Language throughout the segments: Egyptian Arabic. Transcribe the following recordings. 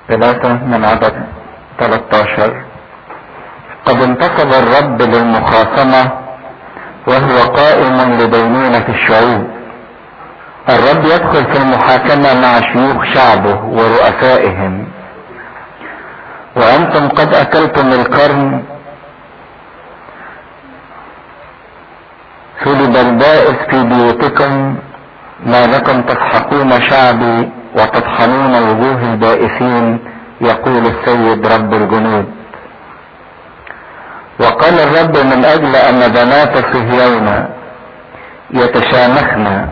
ثلاثة من عدد 13 قد انتصب الرب للمخاصمة وهو قائم لدينونة الشعوب الرب يدخل في المحاكمة مع شيوخ شعبه ورؤسائهم وأنتم قد أكلتم القرن سلب البائس في بيوتكم ما لكم تسحقون شعبي وتطحنون وجوه البائسين يقول السيد رب الجنود وقال الرب من اجل ان بنات صهيون يتشامخن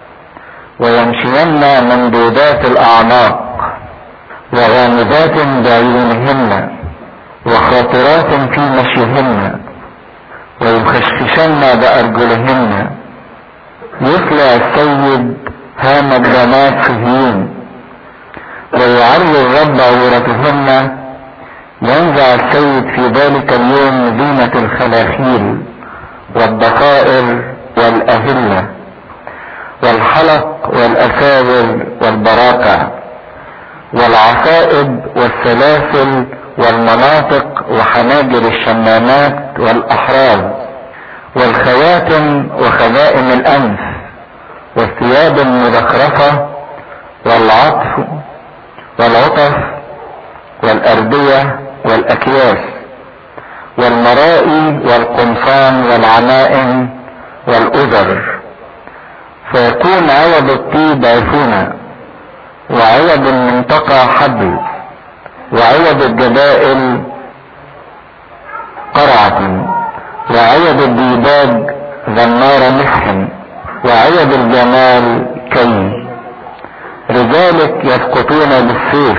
ويمشين ممدودات الاعناق وغامضات بعيونهن وخاطرات في مشيهن ويخشخشن بارجلهن يطلع السيد هام البنات صهيون ويعري الرب عورتهن ينزع السيد في ذلك اليوم زينة الخلاخيل والضفائر والأهلة والحلق والأساور والبراقع والعصائب والسلاسل والمناطق وحناجر الشمامات والأحراز والخواتم وخزائن الأنف والثياب المزخرفة والعطف والعطف والأردية والأكياس والمرائي والقمصان والعمائم والأذر فيكون عوض الطيب عفونة وعوض المنطقة حبل وعوض الجبائل قرعة وعوض الديباج ذنار مسح وعوض الجمال كي رجالك يسقطون بالسيف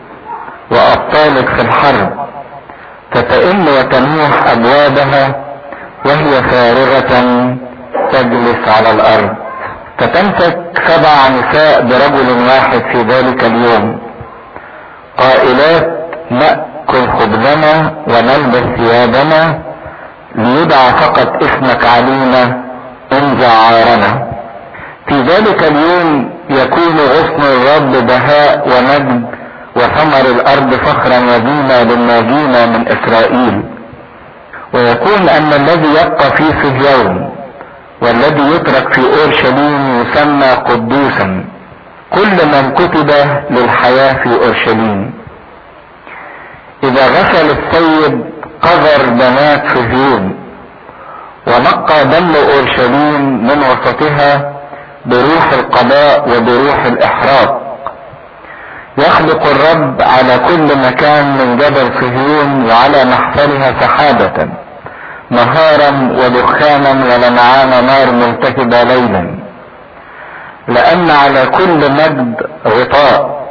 وأبطالك في الحرب تتئن وتنوح أبوابها وهي فارغة تجلس على الأرض فتمسك سبع نساء برجل واحد في ذلك اليوم قائلات نأكل خبزنا ونلبس ثيابنا ليدعى فقط اسمك علينا انزع عارنا في ذلك اليوم يكون غصن الرب بهاء ومجد وثمر الارض فخرا وزينة للناجين من اسرائيل ويكون ان الذي يبقى في صهيون والذي يترك في اورشليم يسمى قدوسا كل من كتب للحياة في اورشليم اذا غسل السيد قذر بنات صهيون ونقى دم اورشليم من وسطها بروح القضاء وبروح الاحراق يخلق الرب على كل مكان من جبل صهيون وعلى محفلها سحابة نهارا ودخانا ولمعان نار ملتهبة ليلا لأن على كل مجد غطاء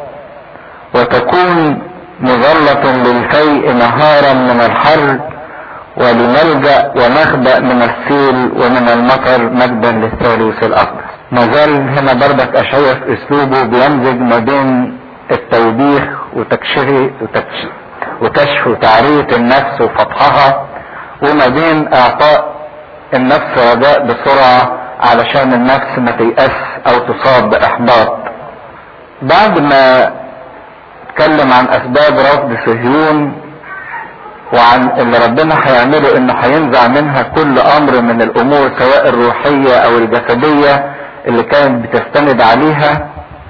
وتكون مظلة للفيء نهارا من الحر ولملجأ ومخبأ من السيل ومن المطر مجدا للثالوث الأقدس ما زال هنا بردك أشعية في أسلوبه بيمزج ما بين التوبيخ وتكشير وتكشير وكشف وتعرية النفس وفتحها وما بين اعطاء النفس رجاء بسرعة علشان النفس ما تيأس او تصاب باحباط بعد ما اتكلم عن اسباب رفض صهيون وعن اللي ربنا هيعمله انه هينزع منها كل امر من الامور سواء الروحية او الجسدية اللي كانت بتستند عليها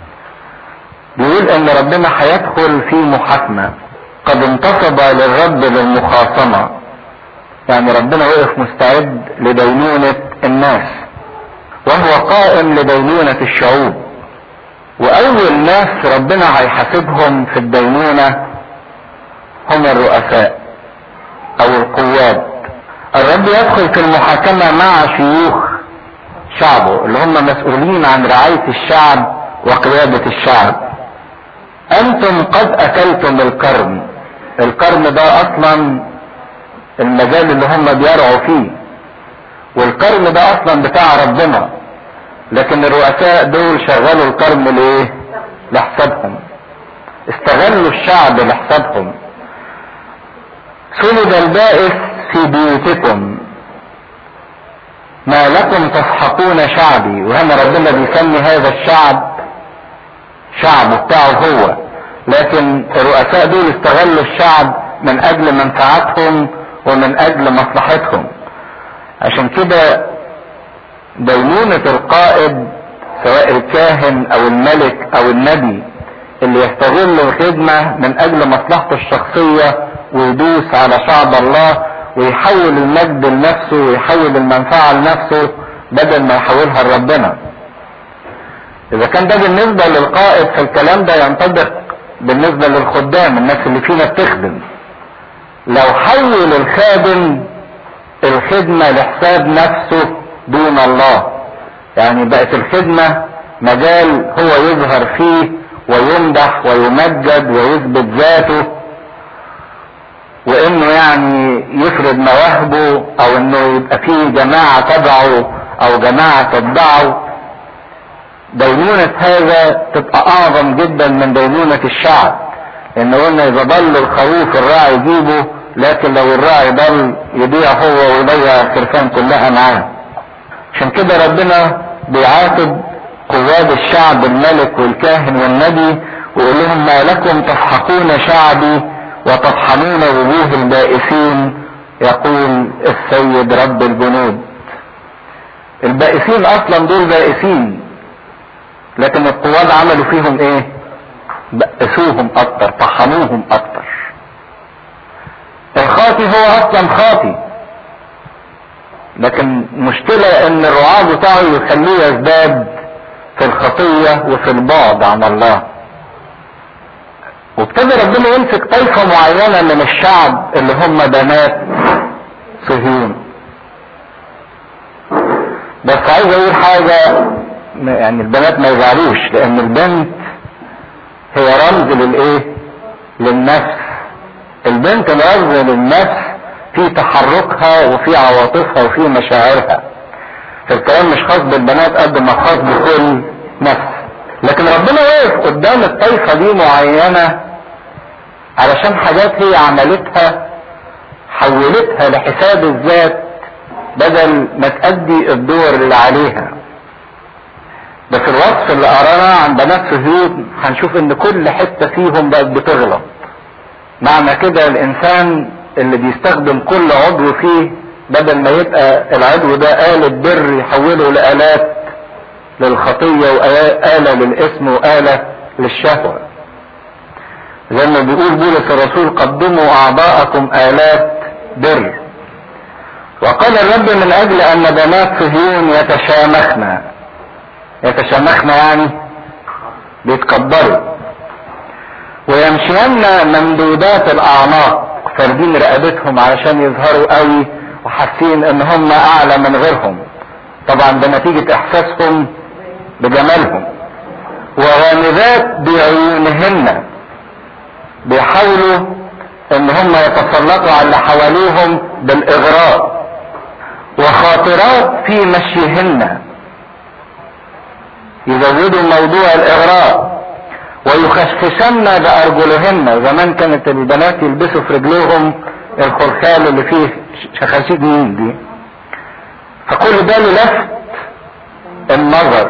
بيقول ان ربنا هيدخل في محاكمة قد انتصب للرب للمخاصمة يعني ربنا وقف مستعد لدينونة الناس وهو قائم لدينونة الشعوب واول ناس ربنا هيحاسبهم في الدينونة هم الرؤساء او القواد الرب يدخل في المحاكمة مع شيوخ شعبه اللي هم مسؤولين عن رعاية الشعب وقيادة الشعب انتم قد اكلتم القرن القرن ده اصلا المجال اللي هم بيرعوا فيه والقرن ده اصلا بتاع ربنا لكن الرؤساء دول شغلوا القرن ليه لحسابهم استغلوا الشعب لحسابهم سند البائس في بيوتكم ما لكم تسحقون شعبي وهنا ربنا بيسمي هذا الشعب شعب بتاعه هو لكن الرؤساء دول استغلوا الشعب من اجل منفعتهم ومن اجل مصلحتهم عشان كده دينونة القائد سواء الكاهن او الملك او النبي اللي يستغل الخدمة من اجل مصلحته الشخصية ويدوس على شعب الله ويحول المجد لنفسه ويحول المنفعة لنفسه بدل ما يحولها لربنا اذا كان ده بالنسبة للقائد فالكلام ده ينطبق بالنسبة للخدام الناس اللي فينا بتخدم لو حول الخادم الخدمة لحساب نفسه دون الله يعني بقت الخدمة مجال هو يظهر فيه ويمدح ويمجد ويثبت ذاته وانه يعني يفرض مواهبه او انه يبقى فيه جماعة تبعه او جماعة تتبعه دينونة هذا تبقى اعظم جدا من دينونة الشعب لان قلنا اذا ضل الخروف الراعي يجيبه لكن لو الراعي ضل يضيع هو ويضيع الخرفان كلها معاه عشان كده ربنا بيعاتب قواد الشعب الملك والكاهن والنبي ويقول لهم ما لكم تضحكون شعبي وتطحنون وجوه البائسين يقول السيد رب الجنود البائسين اصلا دول بائسين لكن القواد عملوا فيهم ايه بأسوهم اكتر طحنوهم اكتر الخاطي هو اصلا خاطي لكن مشكلة ان الرعاة بتاعه يخليه يزداد في الخطية وفي البعد عن الله وابتدى ربنا يمسك طائفة معينة من الشعب اللي هم بنات صهيون بس عايز اقول حاجة يعني البنات ما يزعلوش لان البنت هي رمز للايه للنفس البنت رمز للنفس في تحركها وفي عواطفها وفي مشاعرها فالكلام مش خاص بالبنات قد ما خاص بكل نفس لكن ربنا واقف قدام الطائفة دي معينة علشان حاجات هي عملتها حولتها لحساب الذات بدل ما تأدي الدور اللي عليها بس الوصف اللي قرأناه عن بنات صهيون هنشوف ان كل حتة فيهم بقت بتغلط معنى كده الانسان اللي بيستخدم كل عضو فيه بدل ما يبقى العضو ده آلة بر يحوله لآلات للخطية وآلة للاسم وآلة للشهوة زي ما بيقول بولس الرسول قدموا أعضاءكم آلات بر وقال الرب من أجل أن بنات صهيون يتشامخن يتشامخن يعني بيتكبروا ويمشين ممدودات الأعناق فاردين رقبتهم علشان يظهروا قوي وحاسين ان هم اعلى من غيرهم طبعا ده نتيجة احساسهم بجمالهم وغامضات بعيونهن بيحاولوا ان هم يتسلطوا على اللي حواليهم بالاغراء وخاطرات في مشيهن يزودوا موضوع الاغراء ويخشخشن بارجلهن زمان كانت البنات يلبسوا في رجليهم الخرخال اللي فيه شخاشيد مين دي فكل ده للفت النظر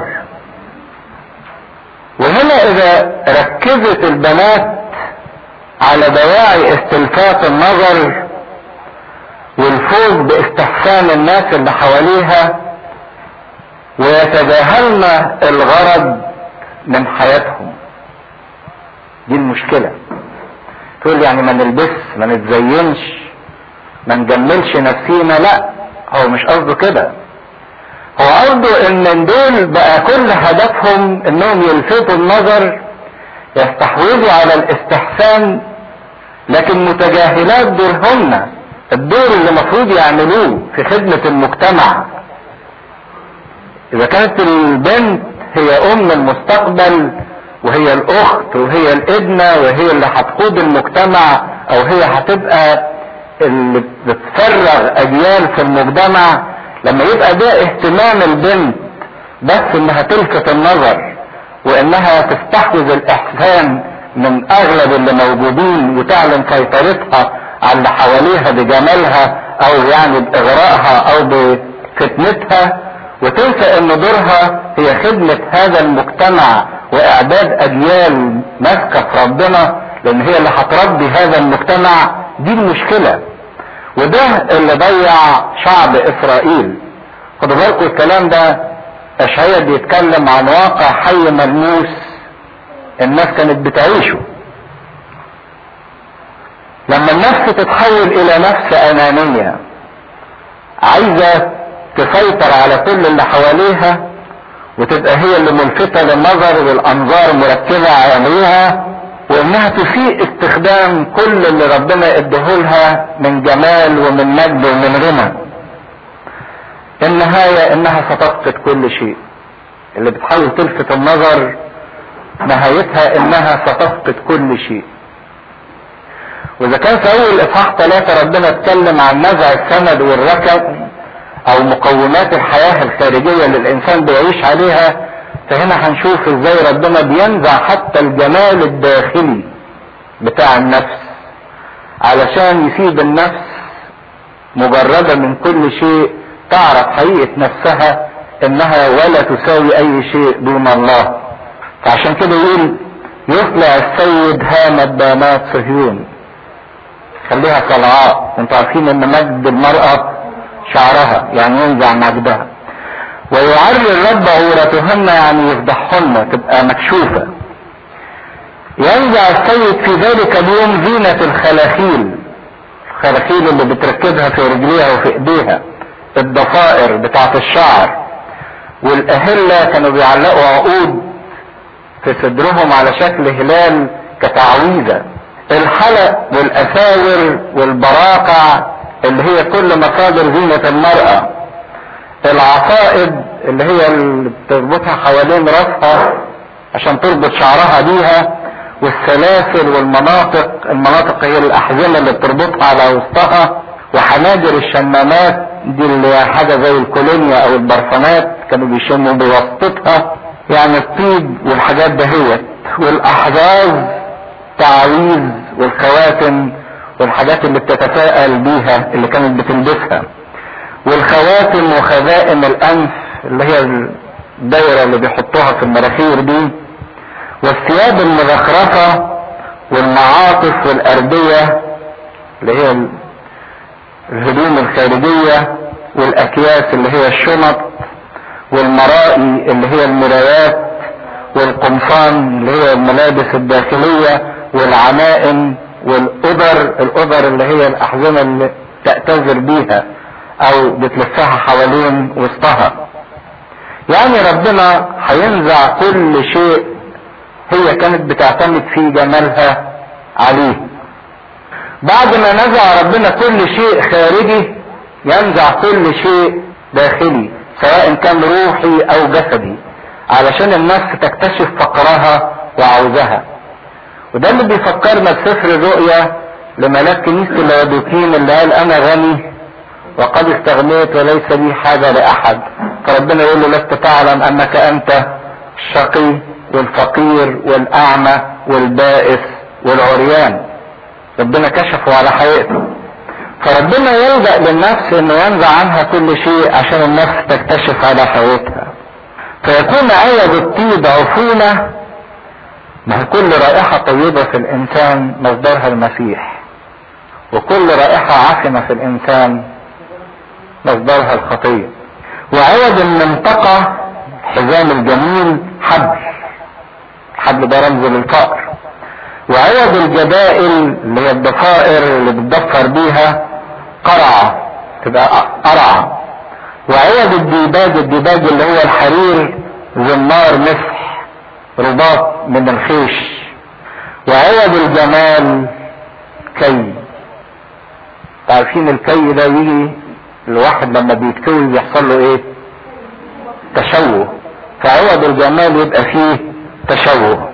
وهنا اذا ركزت البنات على دواعي استلفات النظر والفوز باستحسان الناس اللي حواليها ويتجاهلن الغرض من حياتهم دي المشكلة تقول يعني ما نلبس ما نتزينش ما نجملش نفسينا لا هو مش قصده كده هو قصده ان دول بقى كل هدفهم انهم يلفتوا النظر يستحوذوا على الاستحسان لكن متجاهلات دورهن الدور اللي المفروض يعملوه في خدمة المجتمع اذا كانت البنت هي ام المستقبل وهي الاخت وهي الابنة وهي اللي هتقود المجتمع او هي هتبقى اللي بتفرغ اجيال في المجتمع لما يبقى ده اهتمام البنت بس انها تلفت النظر وانها تستحوذ الاحسان من اغلب اللي موجودين وتعلن سيطرتها على اللي حواليها بجمالها او يعني باغرائها او بفتنتها وتنسى ان دورها هي خدمة هذا المجتمع واعداد اجيال ماسكه في ربنا لان هي اللي هتربي هذا المجتمع دي المشكله وده اللي ضيع شعب اسرائيل خدوا بالكم الكلام ده اشعياء بيتكلم عن واقع حي ملموس الناس كانت بتعيشه لما النفس تتحول الى نفس انانيه عايزه تسيطر على كل اللي حواليها وتبقى هي اللي ملفتة للنظر والانظار مركزة عليها وانها تسيء استخدام كل اللي ربنا ادهولها من جمال ومن مجد ومن غنى النهاية انها ستفقد كل شيء اللي بتحاول تلفت النظر نهايتها انها ستفقد كل شيء واذا كان في اول اصحاح ثلاثة ربنا اتكلم عن نزع السند والركب او مقومات الحياة الخارجية اللي الانسان بيعيش عليها فهنا هنشوف ازاي ربنا بينزع حتى الجمال الداخلي بتاع النفس علشان يسيب النفس مجردة من كل شيء تعرف حقيقة نفسها انها ولا تساوي اي شيء دون الله فعشان كده يقول يطلع السيد هامة بنات صهيون خليها صلعاء انتوا عارفين ان مجد المرأة شعرها يعني ينزع مجدها ويعري الرب عورتهن يعني يفضحهن تبقى مكشوفة ينزع السيد في ذلك اليوم زينة الخلاخيل الخلاخيل اللي بتركبها في رجليها وفي ايديها الضفائر بتاعت الشعر والاهلة كانوا بيعلقوا عقود في صدرهم على شكل هلال كتعويذة الحلق والاساور والبراقع اللي هي كل مصادر زينة المرأة العصائد اللي هي اللي بتربطها حوالين راسها عشان تربط شعرها بيها والسلاسل والمناطق المناطق هي الاحزمة اللي بتربطها على وسطها وحناجر الشمامات دي اللي هي حاجة زي الكولونيا او البرفانات كانوا بيشموا بواسطتها يعني الطيب والحاجات دهيت والاحجاز تعاويذ والخواتم والحاجات اللي بتتفائل بيها اللي كانت بتلبسها والخواتم وخزائم الانف اللي هي الدايرة اللي بيحطوها في المراخير دي والثياب المزخرفة والمعاطف والأردية اللي هي الهدوم الخارجية والأكياس اللي هي الشنط والمرائي اللي هي المرايات والقمصان اللي هي الملابس الداخلية والعمائم والقدر القدر اللي هي الأحزمة اللي تأتذر بيها أو بتلفها حوالين وسطها يعني ربنا هينزع كل شيء هي كانت بتعتمد في جمالها عليه بعد ما نزع ربنا كل شيء خارجي ينزع كل شيء داخلي سواء كان روحي او جسدي علشان النفس تكتشف فقرها وعوزها وده اللي بيفكرنا بسفر الرؤيا لملاك كنيسة اللاودوكين اللي قال انا غني وقد استغنيت وليس لي حاجة لاحد فربنا يقول له لست تعلم انك انت الشقي والفقير والاعمى والبائس والعريان ربنا كشفه على حقيقته فربنا يلجأ للنفس انه ينزع عنها كل شيء عشان النفس تكتشف على حقيقتها فيكون عوض الطيب عفونة ما كل رائحة طيبة في الانسان مصدرها المسيح وكل رائحة عفنة في الانسان مصدرها الخطية وعوض المنطقة حزام الجميل حبل الحبل ده رمز للفقر وعوض الجبائل اللي هي الضفائر اللي بتضفر بيها قرعة تبقى قرعة وعوض الديباج الديباج اللي هو الحرير زمار مسح رباط من الخيش وعوض الجمال كي عارفين الكي ده يجي الواحد لما بيتكوي بيحصل له ايه تشوه فعوض الجمال يبقى فيه تشوه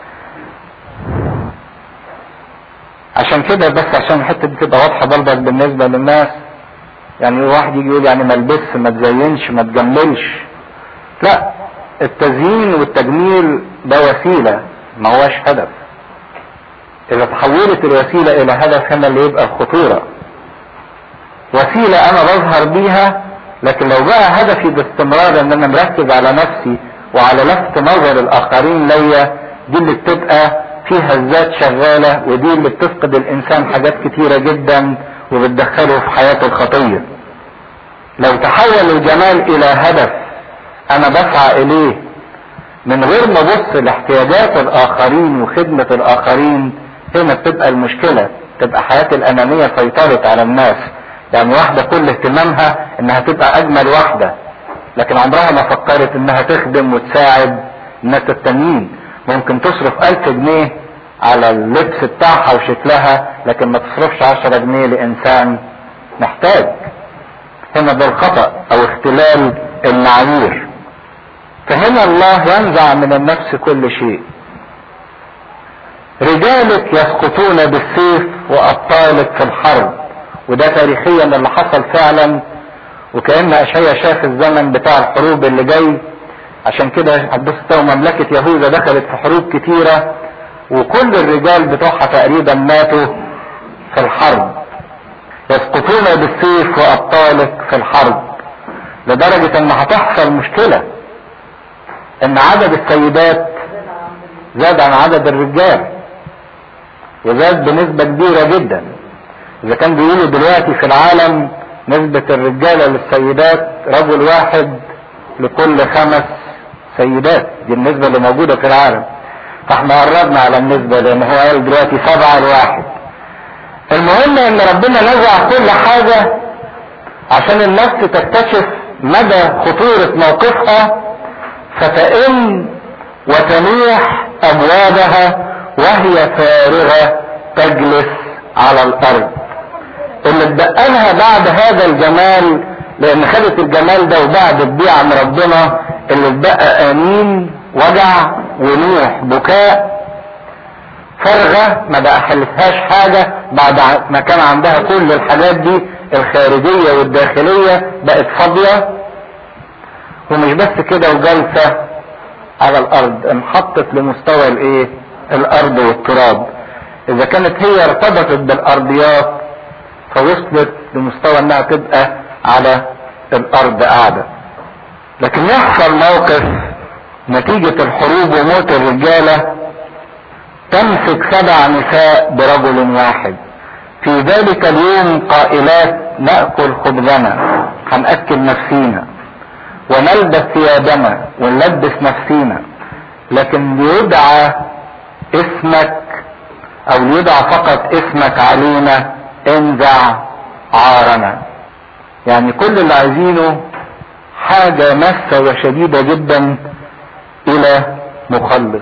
عشان كده بس عشان الحته دي تبقى واضحه برضك بالنسبه للناس يعني واحد يجي يقول يعني ما البس ما تزينش ما تجملش لا التزيين والتجميل ده وسيله ما هوش هدف اذا تحولت الوسيله الى هدف هنا اللي يبقى الخطوره وسيله انا بظهر بيها لكن لو بقى هدفي باستمرار ان انا مركز على نفسي وعلى لفت نظر الاخرين ليا دي اللي بتبقى فيها الذات شغالة ودي اللي بتفقد الانسان حاجات كتيرة جدا وبتدخله في حياة الخطية لو تحول الجمال الى هدف انا بسعى اليه من غير ما ابص لاحتياجات الاخرين وخدمة الاخرين هنا بتبقى المشكلة تبقى حياة الانانية سيطرت على الناس يعني واحدة كل اهتمامها انها تبقى اجمل واحدة لكن عمرها ما فكرت انها تخدم وتساعد الناس التانيين ممكن تصرف الف جنيه على اللبس بتاعها وشكلها لكن ما تصرفش عشرة جنيه لانسان محتاج هنا ده الخطأ او اختلال المعايير فهنا الله ينزع من النفس كل شيء رجالك يسقطون بالسيف وابطالك في الحرب وده تاريخيا اللي حصل فعلا وكأن اشعيا شاف الزمن بتاع الحروب اللي جاي عشان كده هتبص مملكة يهوذا دخلت في حروب كتيرة وكل الرجال بتوعها تقريبا ماتوا في الحرب يسقطون بالسيف وابطالك في الحرب لدرجة ان هتحصل مشكلة ان عدد السيدات زاد عن عدد الرجال وزاد بنسبة كبيرة جدا اذا كان بيقولوا دلوقتي في العالم نسبة الرجالة للسيدات رجل واحد لكل خمس سيدات دي النسبة اللي موجودة في العالم فاحنا قربنا على النسبة لان هو قال دلوقتي سبعة لواحد المهم ان ربنا نزع كل حاجة عشان النفس تكتشف مدى خطورة موقفها فتئن وتنيح ابوابها وهي فارغة تجلس على الارض اللي اتبقى بعد هذا الجمال لان خدت الجمال ده وبعد تبيع من ربنا اللي اتبقى امين وجع ونوح بكاء فارغة ما بقى حلتهاش حاجة بعد ما كان عندها كل الحاجات دي الخارجية والداخلية بقت فاضية ومش بس كده وجالسة على الارض انحطت لمستوى الايه الارض والتراب اذا كانت هي ارتبطت بالارضيات فوصلت لمستوى انها تبقى على الارض قاعدة لكن يحصل موقف نتيجة الحروب وموت الرجالة تمسك سبع نساء برجل واحد في ذلك اليوم قائلات نأكل خبزنا هنأكل نفسينا ونلبس ثيابنا ونلبس نفسينا لكن ليدعى اسمك او ليدعى فقط اسمك علينا انزع عارنا يعني كل اللي عايزينه حاجة مسة وشديدة جدا الى مخلص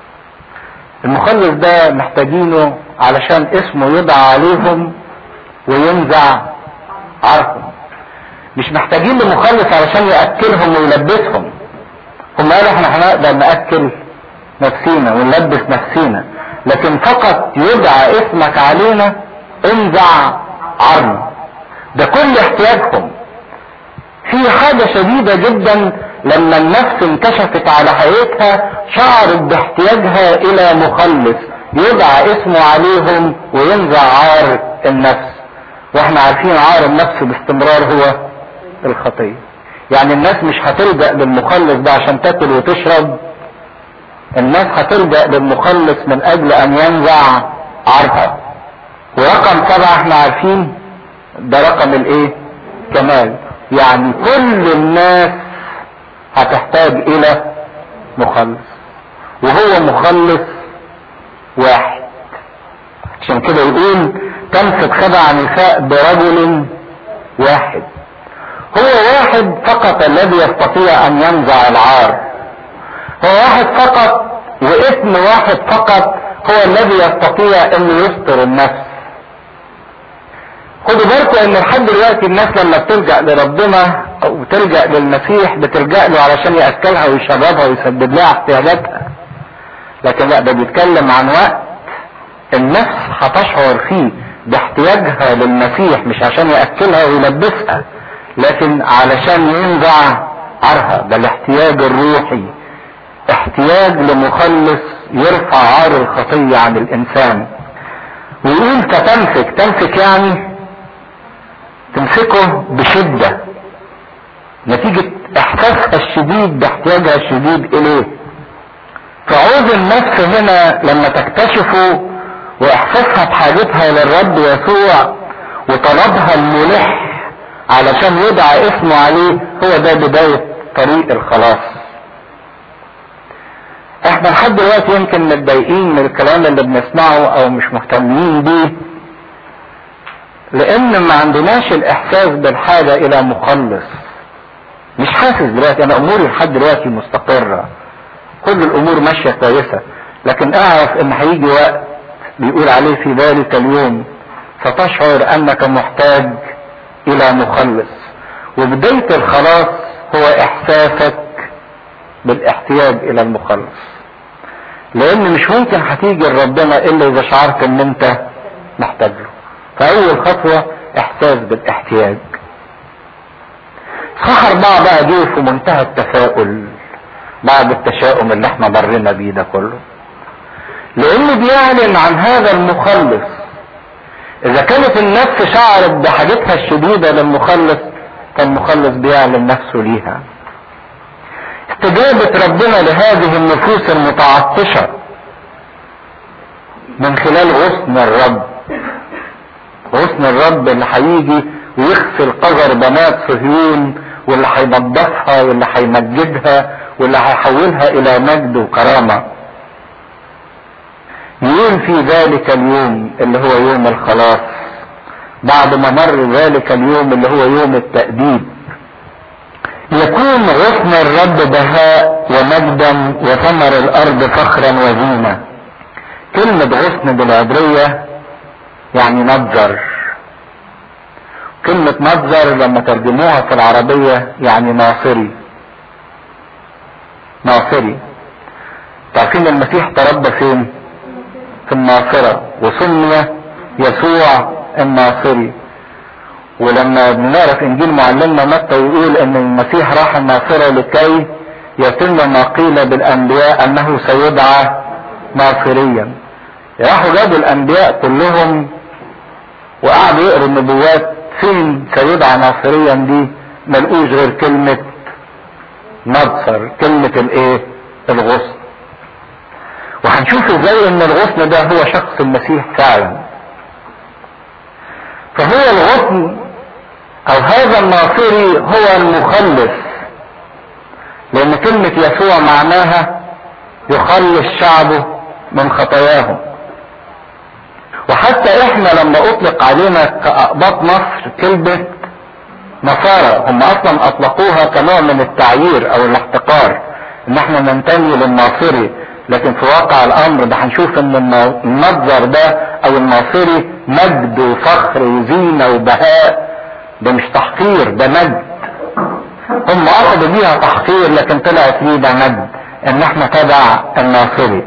المخلص ده محتاجينه علشان اسمه يدعى عليهم وينزع عارهم مش محتاجين لمخلص علشان يأكلهم ويلبسهم هم قالوا احنا هنقدر نأكل نفسينا ونلبس نفسينا لكن فقط يدعى اسمك علينا انزع عرض ده كل احتياجهم في حاجة شديدة جدا لما النفس انكشفت على حياتها شعرت باحتياجها الى مخلص يدعى اسمه عليهم وينزع عار النفس واحنا عارفين عار النفس باستمرار هو الخطية يعني الناس مش هتلجأ للمخلص ده عشان تاكل وتشرب الناس هتلجأ للمخلص من اجل ان ينزع عارها ورقم سبعة احنا عارفين ده رقم الايه كمال يعني كل الناس هتحتاج الى مخلص وهو مخلص واحد عشان كده يقول تمسك سبع نساء برجل واحد هو واحد فقط الذي يستطيع ان ينزع العار هو واحد فقط واسم واحد فقط هو الذي يستطيع ان يستر النفس خدوا بالكم ان لحد دلوقتي الناس لما بتلجأ لربنا او بتلجأ للمسيح بتلجأ له علشان يأكلها ويشربها ويسدد لها احتياجاتها لكن لا ده بيتكلم عن وقت النفس هتشعر فيه باحتياجها للمسيح مش عشان يأكلها ويلبسها لكن علشان ينزع عارها ده الاحتياج الروحي احتياج لمخلص يرفع عار الخطية عن الانسان ويقول فتمسك تمسك يعني تمسكه بشدة نتيجة احساسها الشديد باحتياجها الشديد اليه فعوز النفس هنا لما تكتشفه واحساسها بحاجتها للرب يسوع وطلبها الملح علشان يدعى اسمه عليه هو ده بداية طريق الخلاص احنا لحد دلوقتي يمكن متضايقين من الكلام اللي بنسمعه او مش مهتمين بيه لان ما عندناش الاحساس بالحاجة الى مخلص مش حاسس دلوقتي انا اموري لحد دلوقتي مستقرة كل الامور ماشية كويسة لكن اعرف ان هيجي وقت بيقول عليه في ذلك اليوم ستشعر انك محتاج الى مخلص وبداية الخلاص هو احساسك بالاحتياج الى المخلص لان مش ممكن هتيجي لربنا الا اذا شعرت ان انت محتاج له فاول خطوة احساس بالاحتياج صح اربعة بقى جه في منتهى التفاؤل بعد التشاؤم اللي احنا مرينا بيه ده كله لانه بيعلن عن هذا المخلص اذا كانت النفس شعرت بحاجتها الشديدة للمخلص فالمخلص بيعلن نفسه ليها استجابة ربنا لهذه النفوس المتعطشة من خلال غصن الرب غصن الرب اللي هيجي ويغسل قذر بنات صهيون واللي هينضفها واللي هيمجدها واللي هيحولها الى مجد وكرامة يقول في ذلك اليوم اللي هو يوم الخلاص بعد ما مر ذلك اليوم اللي هو يوم التأديب يكون غصن الرب بهاء ومجدا وثمر الارض فخرا وزينة كلمة غصن بالعبرية يعني نظر كلمة نظر لما ترجموها في العربية يعني ناصري ناصري تعرفين المسيح تربى فين في الناصرة وسمي يسوع الناصري ولما بنعرف انجيل معلمنا متى يقول ان المسيح راح الناصرة لكي يتم ما قيل بالانبياء انه سيدعى ناصريا راحوا جابوا الانبياء كلهم وقعدوا يقروا النبوات فين سيدعى ناصريا دي ملقوش غير كلمة نبصر كلمة الايه الغصن وهنشوف ازاي ان الغصن ده هو شخص المسيح فعلا فهو الغصن او هذا الناصري هو المخلص لان كلمة يسوع معناها يخلص شعبه من خطاياهم وحتى احنا لما اطلق علينا كأقباط مصر كلمة نصارى هم اصلا اطلقوها كنوع من التعيير او الاحتقار ان احنا ننتمي للناصري لكن في واقع الامر ده هنشوف ان المنظر ده او الناصري مجد وفخر وزينة وبهاء ده مش تحقير ده مجد هم اخذوا بيها تحقير لكن طلعت ليه ده مجد ان احنا تبع الناصري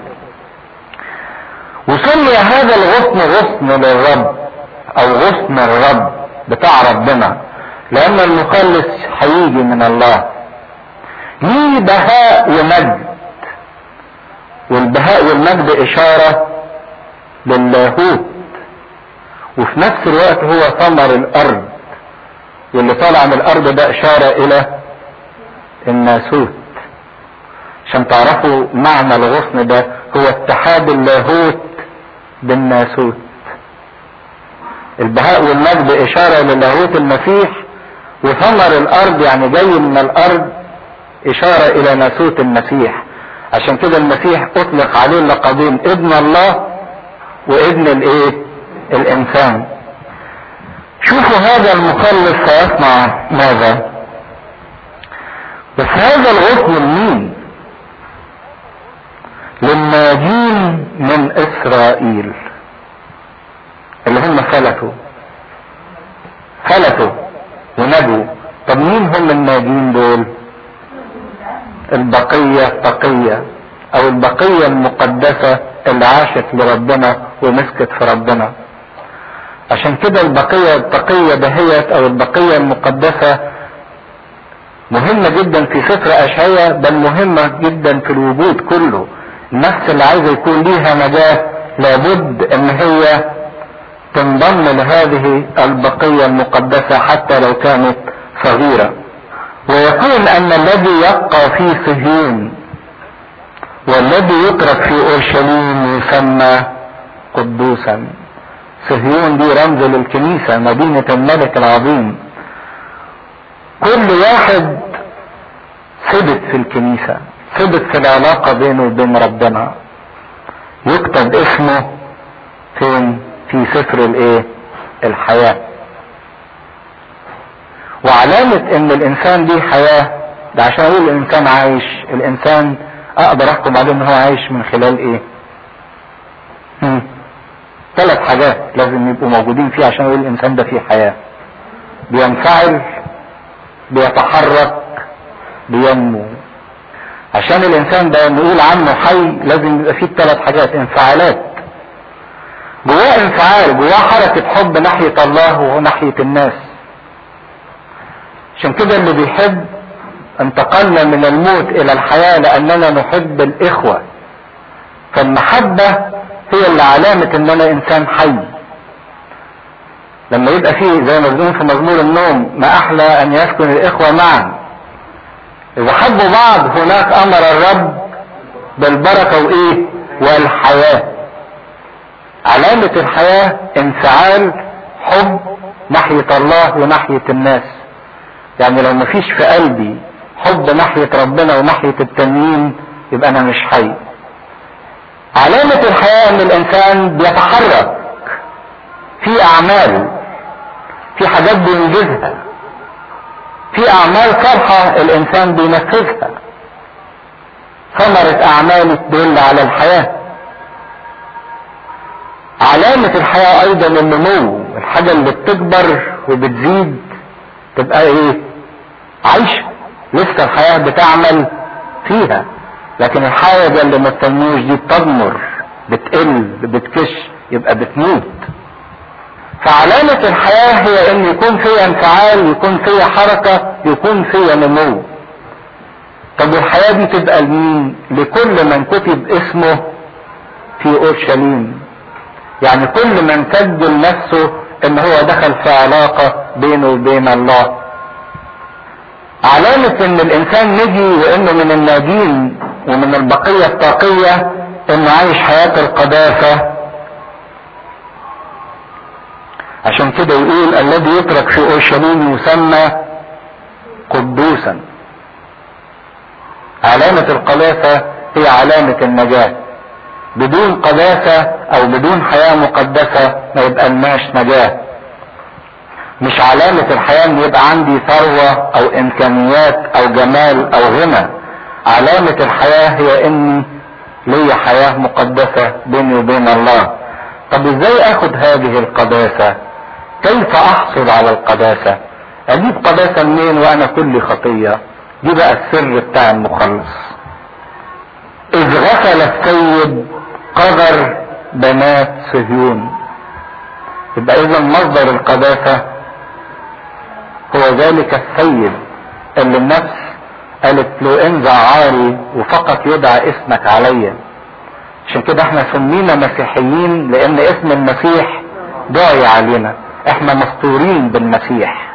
وسمي هذا الغصن غصن للرب او غصن الرب بتاع ربنا لان المخلص هيجي من الله ليه بهاء ومجد والبهاء والمجد اشارة للاهوت وفي نفس الوقت هو ثمر الارض واللي طالع من الارض ده اشارة الى الناسوت عشان تعرفوا معنى الغصن ده هو اتحاد اللاهوت بالناسوت البهاء والمجد اشارة للاهوت المسيح وثمر الارض يعني جاي من الارض اشارة الى ناسوت المسيح عشان كده المسيح اطلق عليه لقبين ابن الله وابن الايه الانسان شوفوا هذا المخلص سيصنع ماذا بس هذا الغصن لمين للناجين من اسرائيل اللي هم فلتوا فلتوا ونجوا طب مين هم الناجين دول البقية التقية او البقية المقدسة اللي عاشت لربنا ومسكت في ربنا عشان كده البقية التقية دهيت او البقية المقدسة مهمة جدا في سفر اشعية بل مهمة جدا في الوجود كله النفس اللي عايزة يكون ليها نجاة لابد ان هي تنضم لهذه البقية المقدسة حتى لو كانت صغيرة ويكون ان الذي يبقى في صهيون والذي يترك في اورشليم يسمى قدوسا صهيون دي رمز للكنيسة مدينة الملك العظيم كل واحد ثبت في الكنيسة ثبت في العلاقة بينه وبين ربنا يكتب اسمه فين في سفر الايه الحياة وعلامة ان الانسان دي حياة ده عشان اقول الانسان عايش الانسان اقدر احكم عليه ان هو عايش من خلال ايه ثلاث حاجات لازم يبقوا موجودين فيه عشان اقول الانسان ده فيه حياة بينفعل بيتحرك بينمو عشان الانسان ده نقول عنه حي لازم يبقى فيه ثلاث حاجات انفعالات جواه انفعال جواه حركة حب ناحية الله وناحية الناس عشان كده اللي بيحب انتقلنا من الموت الى الحياة لاننا نحب الاخوة فالمحبة هي اللي علامة ان انا انسان حي لما يبقى فيه زي ما بنقول في مزمور النوم ما احلى ان يسكن الاخوة معا اذا حبوا بعض هناك امر الرب بالبركة وايه والحياة علامة الحياة انفعال حب ناحية الله وناحية الناس يعني لو مفيش في قلبي حب ناحية ربنا وناحية التانيين يبقى انا مش حي علامة الحياة ان الانسان بيتحرك في اعمال في حاجات بينجزها في اعمال صالحة الانسان بينفذها ثمرة اعماله تدل على الحياة علامة الحياة ايضا النمو الحاجة اللي بتكبر وبتزيد تبقى ايه عايشة لسه الحياة بتعمل فيها لكن الحاجة اللي ما بتنموش دي بتضمر بتقل بتكش يبقى بتموت فعلامة الحياة هي ان يكون فيها انفعال يكون فيها حركة يكون فيها نمو طب والحياة دي تبقى لمين لكل من كتب اسمه في اورشليم يعني كل من سجل نفسه ان هو دخل في علاقة بينه وبين الله علامة ان الانسان نجي وانه من الناجين ومن البقية الطاقية انه عايش حياة القداسة عشان كده يقول الذي يترك في اورشليم يسمى قدوسا علامة القداسة هي علامة النجاة بدون قداسة او بدون حياة مقدسة ما يبقى لناش نجاة مش علامة الحياة ان يبقى عندي ثروة او امكانيات او جمال او غنى علامة الحياة هي اني لي حياة مقدسة بيني وبين الله طب ازاي اخد هذه القداسة كيف احصل على القداسة اجيب قداسة منين وانا كل خطية دي بقى السر بتاع المخلص اذ غسل السيد قدر بنات صهيون يبقى اذا مصدر القداسة هو ذلك السيد اللي النفس قالت له انزع عاري وفقط يدعى اسمك عليا عشان كده احنا سمينا مسيحيين لان اسم المسيح داعي علينا احنا مستورين بالمسيح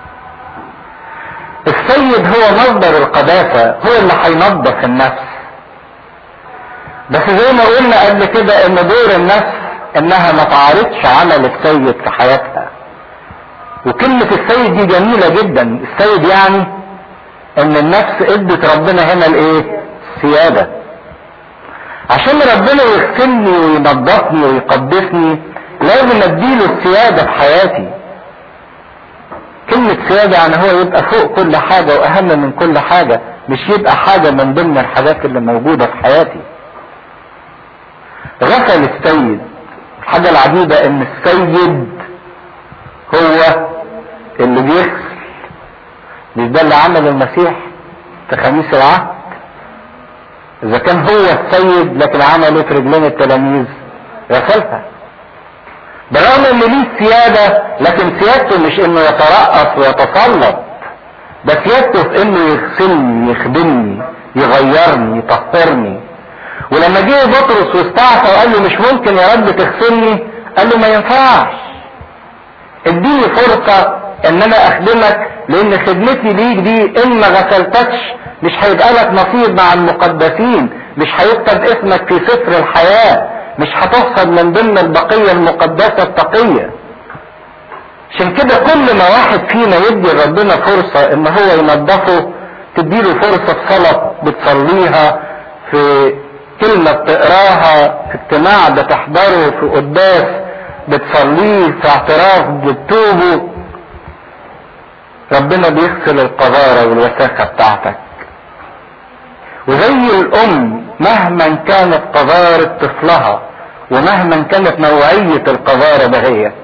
السيد هو مصدر القداسة هو اللي هينظف النفس بس زي ما قلنا قبل كده ان دور النفس انها ما تعارضش عمل السيد في حياتها وكلمة السيد دي جميلة جدا السيد يعني ان النفس ادت ربنا هنا الايه سيادة عشان ربنا يغسلني وينظفني ويقدسني لازم اديله السيادة في حياتي كلمة سيادة يعني هو يبقى فوق كل حاجة واهم من كل حاجة مش يبقى حاجة من ضمن الحاجات اللي موجودة في حياتي غسل السيد الحاجة العجيبة ان السيد هو اللي بيغسل مش ده اللي عمل المسيح في خميس العهد اذا كان هو السيد لكن عمله في رجلين التلاميذ غسلها برغم ان ليه سيادة لكن سيادته مش انه يترأس ويتسلط ده سيادته في انه يغسلني يخدمني يغيرني يطهرني ولما جه بطرس واستعصى وقال له مش ممكن يا رب تغسلني قال له ما ينفعش اديني فرصة ان انا اخدمك لان خدمتي ليك دي ان ما غسلتكش مش هيبقى لك نصيب مع المقدسين مش هيكتب اسمك في سفر الحياة مش هتحصل من ضمن البقية المقدسة التقية عشان كده كل ما واحد فينا يدي ربنا فرصة ان هو ينظفه تديله فرصة في صلاة بتصليها في كلمة بتقراها في اجتماع بتحضره في قداس بتصليه في اعتراف بتوبه ربنا بيغسل القذارة والوساخة بتاعتك وزي الام مهما كانت قذارة طفلها ومهما كانت نوعية القذارة دهيت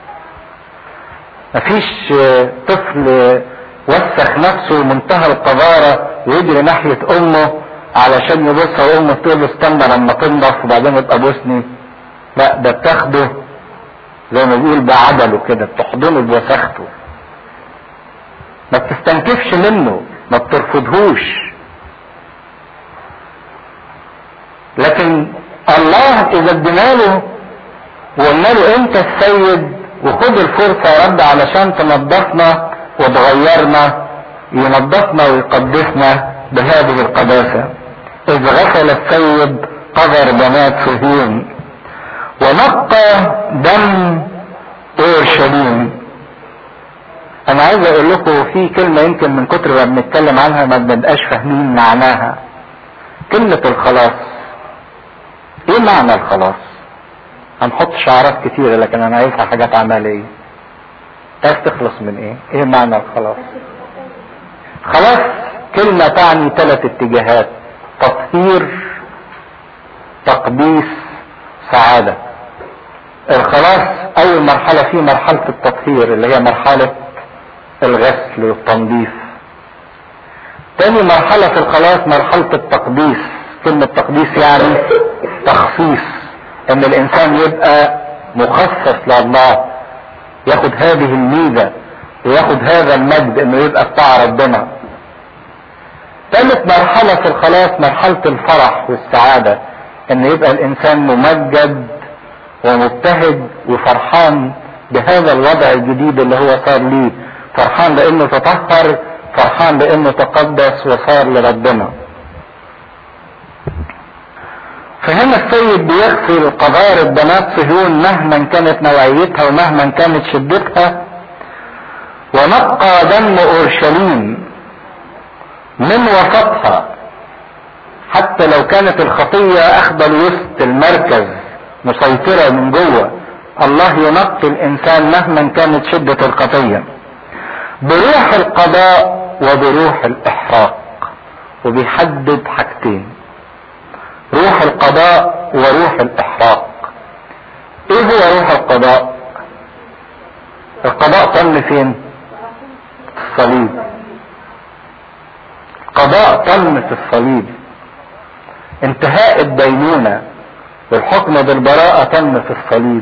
مفيش طفل وسخ نفسه منتهى القذارة ويجري ناحية امه علشان يبص وامه تقول له استنى لما تنضف وبعدين يبقى بوسني لا ده بتاخده زي ما بيقول بعدله كده بتحضنه بوساخته ما بتستنكفش منه ما بترفضهوش لكن الله اذا ادينا له وقلنا له انت السيد وخد الفرصة يا رب علشان تنظفنا وتغيرنا ينظفنا ويقدسنا بهذه القداسة إذ غسل السيد قذر بنات صهيون ونقى دم اورشليم انا عايز اقول لكم في كلمة يمكن من كتر ما بنتكلم عنها ما بنبقاش فاهمين معناها كلمة الخلاص ايه معنى الخلاص هنحط شعارات كتيرة لكن انا عايزها حاجات عملية عايز تخلص من ايه ايه معنى الخلاص خلاص كلمة تعني ثلاث اتجاهات تطهير تقديس سعادة الخلاص اول مرحلة فيه مرحلة التطهير اللي هي مرحلة الغسل والتنظيف تاني مرحلة في الخلاص مرحلة التقديس كلمة تقديس يعني تخصيص ان الانسان يبقى مخصص لله ياخد هذه الميزة وياخد هذا المجد انه يبقى بتاع ربنا ثالث مرحلة في الخلاص مرحلة الفرح والسعادة ان يبقى الانسان ممجد ومبتهج وفرحان بهذا الوضع الجديد اللي هو صار ليه فرحان لانه تطهر فرحان لانه تقدس وصار لربنا فهنا السيد بيغسل قذارة بنات صهيون مهما كانت نوعيتها ومهما كانت شدتها ونقى دم اورشليم من وسطها حتى لو كانت الخطية اخذ الوسط المركز مسيطرة من جوه الله ينقي الانسان مهما كانت شدة الخطية بروح القضاء وبروح الاحراق وبيحدد حاجتين روح القضاء وروح الاحراق ايه هو روح القضاء القضاء تم فين الصليب قضاء تم في الصليب انتهاء الدينونة والحكم بالبراءة تم في الصليب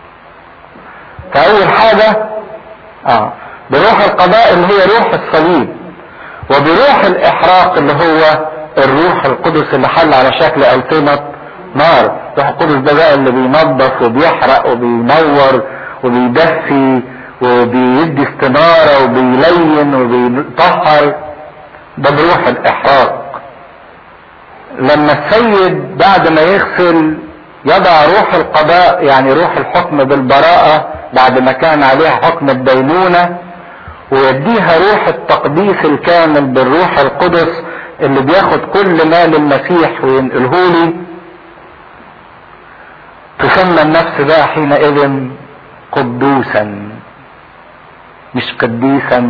فأول حاجة اه بروح القضاء اللي هي روح الصليب وبروح الإحراق اللي هو الروح القدس اللي حل على شكل ألسنة نار روح القدس ده بقى اللي بينظف وبيحرق وبينور وبيدفي وبيدي استنارة وبيلين وبيطهر ده بروح الإحراق لما السيد بعد ما يغسل يضع روح القضاء يعني روح الحكم بالبراءة بعد ما كان عليها حكم الدينونة ويديها روح التقديس الكامل بالروح القدس اللي بياخد كل ما للمسيح وينقله لي تسمى النفس بقى حينئذ قدوسا مش قديسا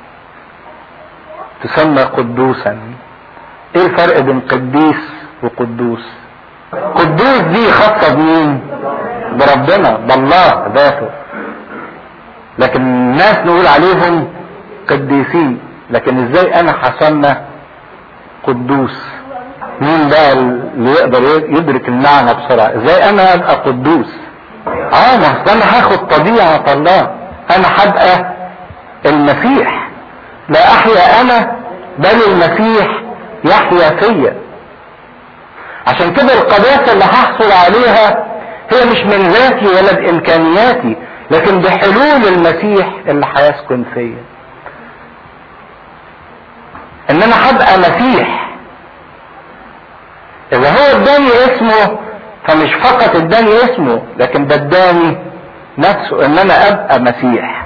تسمى قدوسا ايه الفرق بين قديس وقدوس قدوس دي خاصة بمين بربنا بالله ذاته لكن الناس نقول عليهم قديسين لكن ازاي انا حسنا قدوس مين بقى اللي يقدر يدرك المعنى بسرعة ازاي انا ابقى قدوس اه ما انا هاخد طبيعة الله انا هبقى المسيح لا احيا انا بل المسيح يحيا فيا عشان كده القداسة اللي هحصل عليها هي مش من ذاتي ولا بامكانياتي لكن بحلول المسيح اللي هيسكن فيا ان انا هبقى مسيح اذا هو اداني اسمه فمش فقط اداني اسمه لكن ده اداني نفسه ان انا ابقى مسيح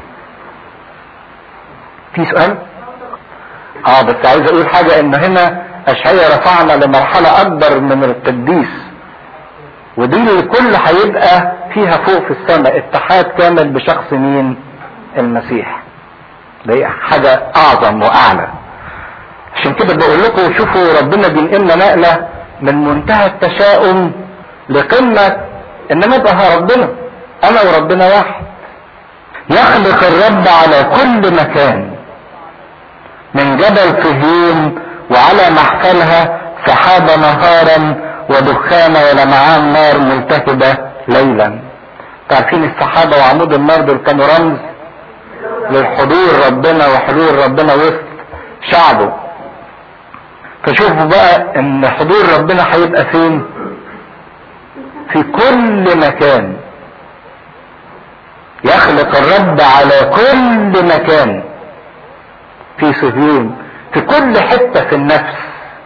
في سؤال اه بس عايز اقول حاجة ان هنا اشعيا رفعنا لمرحلة اكبر من القديس ودي الكل هيبقى فيها فوق في السماء اتحاد كامل بشخص مين المسيح دي حاجة اعظم واعلى عشان كده بقول لكم شوفوا ربنا بينقلنا نقلة من منتهى التشاؤم لقمة ان انا ابقى ربنا انا وربنا واحد يخلق الرب على كل مكان من جبل صهيون وعلى محفلها سحاب نهارا ودخان ولمعان نار ملتهبة ليلا تعرفين السحابة وعمود النار دول كانوا رمز للحضور ربنا وحلول ربنا وسط شعبه فشوفوا بقى ان حضور ربنا هيبقى فين في كل مكان يخلق الرب على كل مكان في صهيون في كل حتة في النفس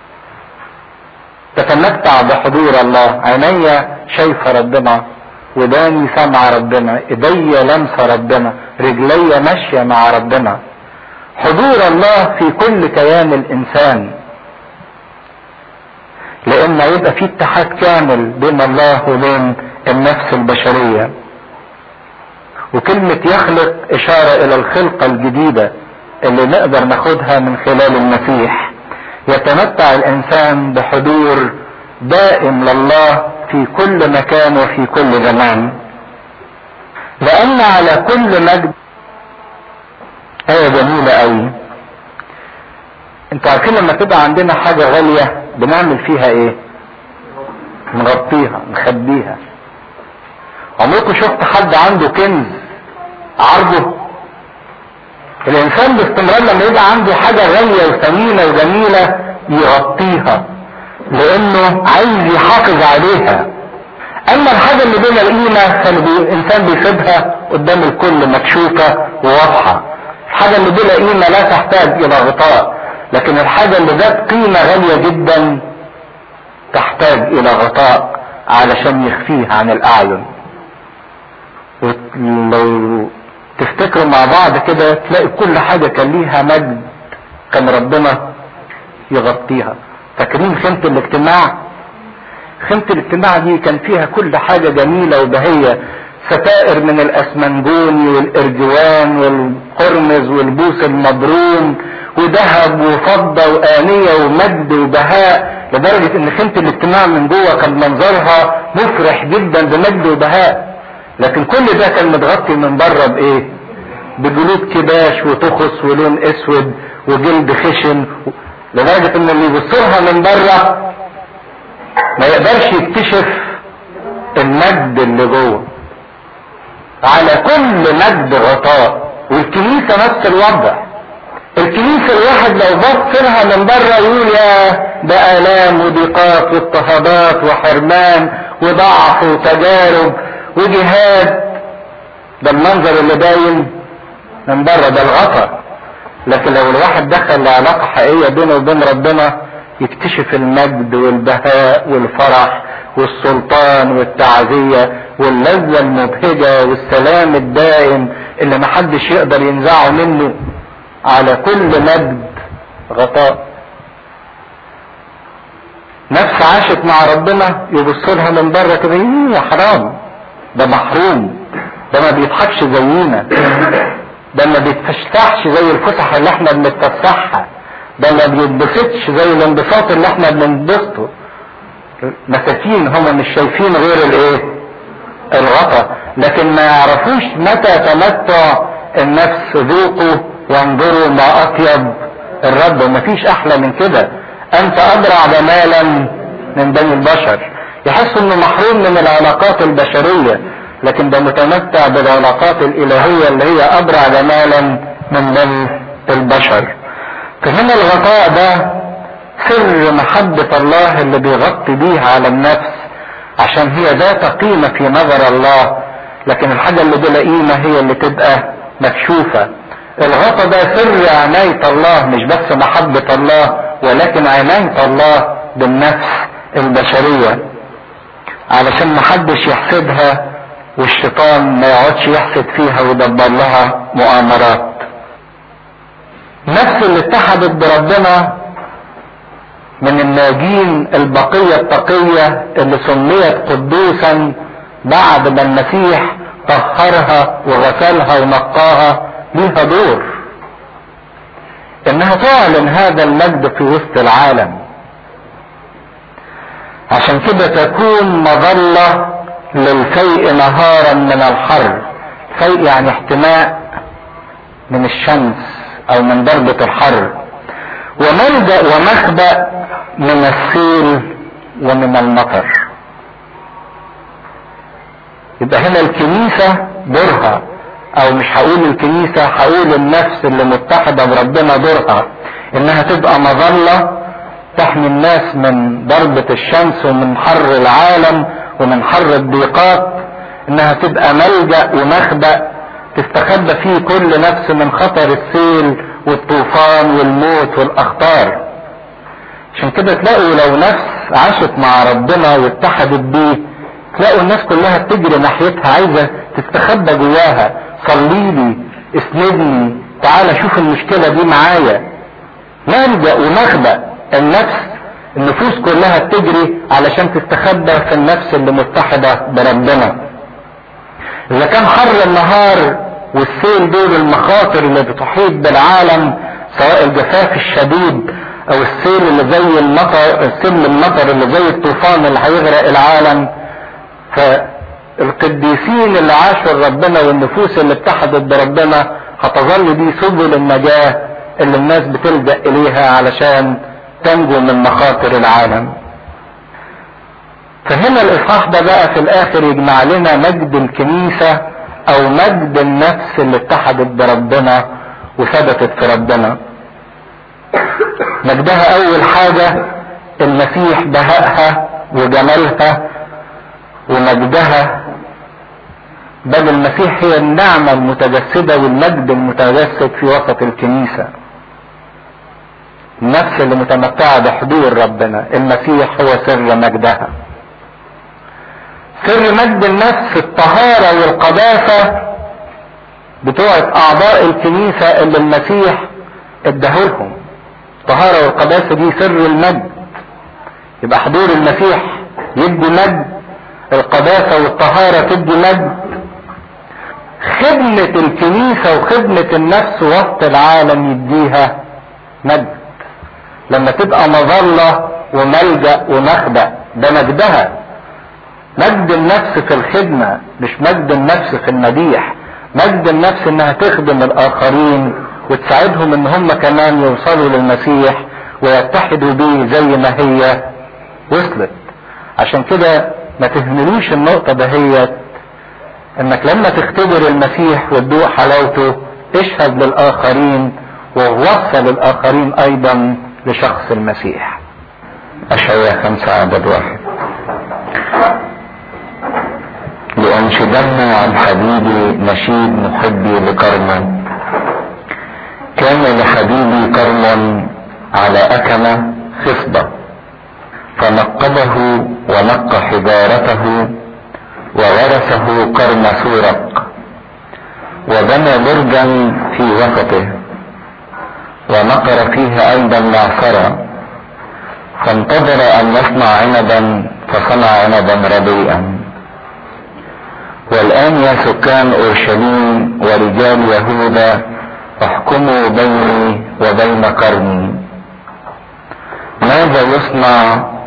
تتمتع بحضور الله عيني شايفة ربنا وداني سمع ربنا ايدي لمسة ربنا رجلي ماشية مع ربنا حضور الله في كل كيان الانسان لان يبقى في اتحاد كامل بين الله وبين النفس البشرية وكلمة يخلق اشارة الى الخلقة الجديدة اللي نقدر ناخدها من خلال المسيح يتمتع الانسان بحضور دائم لله في كل مكان وفي كل زمان لان على كل مجد آية جميلة قوي انتوا عارفين لما تبقى عندنا حاجة غالية بنعمل فيها ايه نغطيها نخبيها عمركم شفت حد عنده كنز عرضه الانسان باستمرار لما يبقى عنده حاجة غالية وثمينة وجميلة يغطيها لانه عايز يحافظ عليها اما الحاجة اللي بين القيمة فالانسان بيسيبها قدام الكل مكشوفة وواضحة الحاجة اللي بلا قيمة لا تحتاج الى غطاء لكن الحاجة اللي ذات قيمة غالية جدا تحتاج الى غطاء علشان يخفيها عن الاعين ولو تفتكروا مع بعض كده تلاقي كل حاجة كان ليها مجد كان ربنا يغطيها فاكرين خيمة الاجتماع خيمة الاجتماع دي كان فيها كل حاجة جميلة وبهية ستائر من الاسمنجوني والارجوان والقرمز والبوس المبروم وذهب وفضة وآنية ومجد وبهاء لدرجة ان خيمة الاجتماع من جوه كان منظرها مفرح جدا بمجد وبهاء لكن كل ده كان متغطي من بره بايه بجلود كباش وتخص ولون اسود وجلد خشن لدرجة ان اللي يبصلها من بره ما يقدرش يكتشف المجد اللي جوه على كل مجد غطاء والكنيسة نفس الوضع الكنيسة الواحد لو بص لها من بره يقول يا ده آلام وضيقات واضطهادات وحرمان وضعف وتجارب وجهاد ده المنظر اللي باين من بره ده الغطا لكن لو الواحد دخل لعلاقة حقيقية بينه وبين ربنا يكتشف المجد والبهاء والفرح والسلطان والتعزية واللذة المبهجة والسلام الدائم اللي محدش يقدر ينزعه منه على كل مجد غطاء نفس عاشت مع ربنا يبص لها من بره كده يا حرام ده محروم ده ما بيضحكش زينا ده ما بيتفشتحش زي الفسح اللي احنا بنتفسحها ده ما بيتبسطش زي الانبساط اللي احنا بننبسطه مساكين هم مش شايفين غير الايه الغطا لكن ما يعرفوش متى تمتع النفس ذوقوا وانظروا ما اطيب الرب ومفيش احلى من كده انت ابرع جمالا من بني البشر يحس انه محروم من العلاقات البشرية لكن ده متمتع بالعلاقات الالهية اللي هي ابرع جمالا من بني البشر فهنا الغطاء ده سر محبة الله اللي بيغطي بيها على النفس عشان هي ذات قيمة في نظر الله لكن الحاجة اللي بلا قيمة هي اللي تبقى مكشوفة الغطا ده سر عناية الله مش بس محبة الله ولكن عناية الله بالنفس البشرية علشان محدش يحسدها والشيطان ما يقعدش يحسد فيها ويدبر لها مؤامرات نفس اللي اتحدت بربنا من الناجين البقية التقية اللي سميت قدوسا بعد ما المسيح طهرها وغسلها ونقاها ليها دور انها تعلن هذا المجد في وسط العالم عشان كده تكون مظلة للفيء نهارا من الحر فيء يعني احتماء من الشمس او من ضربة الحر وملجأ ومخبأ من السيل ومن المطر يبقى هنا الكنيسة دورها او مش هقول الكنيسة هقول النفس اللي متحدة بربنا دورها انها تبقى مظلة تحمي الناس من ضربة الشمس ومن حر العالم ومن حر الضيقات انها تبقى ملجأ ومخبأ تستخبى فيه كل نفس من خطر السيل والطوفان والموت والاخطار عشان كده تلاقوا لو نفس عاشت مع ربنا واتحدت بيه تلاقوا الناس كلها بتجري ناحيتها عايزة تستخبى جواها صلي لي اسندني تعالى شوف المشكلة دي معايا ملجأ ومخبأ النفس النفوس كلها بتجري علشان تستخبى في النفس اللي متحدة بربنا اذا كان حر النهار والسيل دول المخاطر اللي بتحيط بالعالم سواء الجفاف الشديد او السيل اللي زي المطر السيل المطر اللي زي الطوفان اللي هيغرق العالم فالقديسين اللي عاشوا ربنا والنفوس اللي اتحدت بربنا هتظل دي سبل النجاة اللي الناس بتلجأ اليها علشان تنجو من مخاطر العالم فهنا الاصحاح ده بقى في الاخر يجمع لنا مجد الكنيسة او مجد النفس اللي اتحدت بربنا وثبتت في ربنا مجدها اول حاجة المسيح بهائها وجمالها ومجدها بل المسيح هي النعمة المتجسدة والمجد المتجسد في وسط الكنيسة النفس اللي متمتعة بحضور ربنا المسيح هو سر مجدها سر مجد النفس الطهارة والقداسة بتوع اعضاء الكنيسة اللي المسيح اداهولهم الطهارة والقداسة دي سر المجد يبقى حضور المسيح يدي مجد القداسة والطهارة تدي مجد خدمة الكنيسة وخدمة النفس وسط العالم يديها مجد لما تبقى مظلة وملجأ ومخبأ ده مجدها مجد النفس في الخدمة مش مجد النفس في المديح مجد النفس انها تخدم الاخرين وتساعدهم ان هم كمان يوصلوا للمسيح ويتحدوا بيه زي ما هي وصلت عشان كده ما تهملوش النقطة دهيت انك لما تختبر المسيح وتدوق حلاوته اشهد للاخرين ووصل الاخرين ايضا لشخص المسيح اشعياء خمسة عدد واحد لأنشدن عن حبيبي نشيد محبي لكرما كان لحبيبي كرم على أكمة خصبة فنقبه ونق حجارته وغرسه كرم سورق وبنى برجا في وسطه ونقر فيه ايضا معصرا فانتظر ان يصنع عنبا فصنع عنبا رديئا والان يا سكان اورشليم ورجال يهوذا احكموا بيني وبين قرني ماذا يصنع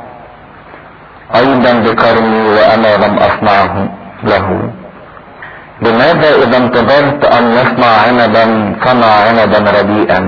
ايضا بكرمي وانا لم اصنعه له لماذا اذا انتظرت ان يصنع عنبا صنع عنبا رديئا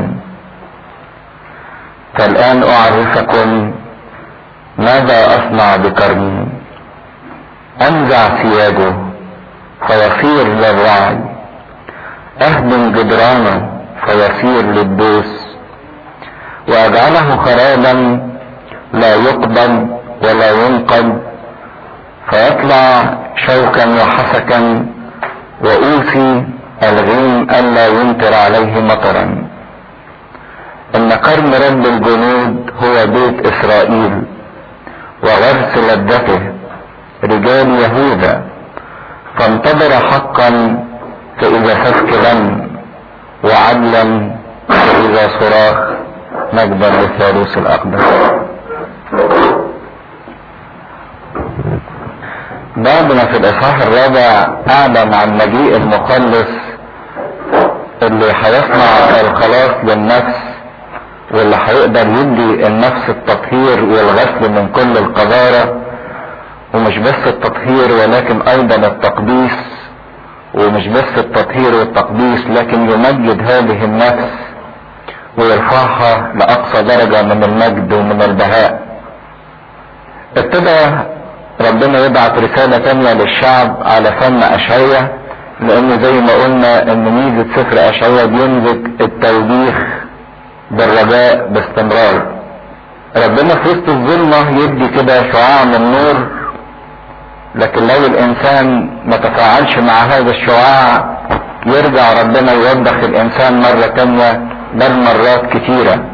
فالان اعرفكم ماذا اصنع بكرمي انزع سياجه فيصير للرعي اهدم جدرانه فيصير للدوس واجعله خرابا لا يقبل ولا ينقض فيطلع شوكا وحسكا وأوصي الغيم ألا يمطر عليه مطرا إن قرن رب الجنود هو بيت إسرائيل وغرس لذته رجال يهوذا فانتظر حقا فإذا سفك لم وعدلا فإذا صراخ مجدا للثالوث الأقدس بعد ما في الإصحاح الرابع أعلن عن مجيء المخلص اللي هيصنع الخلاص للنفس واللي هيقدر يدي النفس التطهير والغسل من كل القذارة ومش بس التطهير ولكن أيضا التقديس ومش بس التطهير والتقديس لكن يمجد هذه النفس ويرفعها لأقصى درجة من المجد ومن البهاء ابتدى ربنا يبعت رسالة تانية للشعب على فم أشعية لأن زي ما قلنا إن ميزة سفر أشعية بيمزج التوبيخ بالرجاء باستمرار ربنا في وسط الظلمة يدي كده شعاع من نور لكن لو الإنسان ما تفاعلش مع هذا الشعاع يرجع ربنا يوضح الإنسان مرة تانية بل مرات كتيرة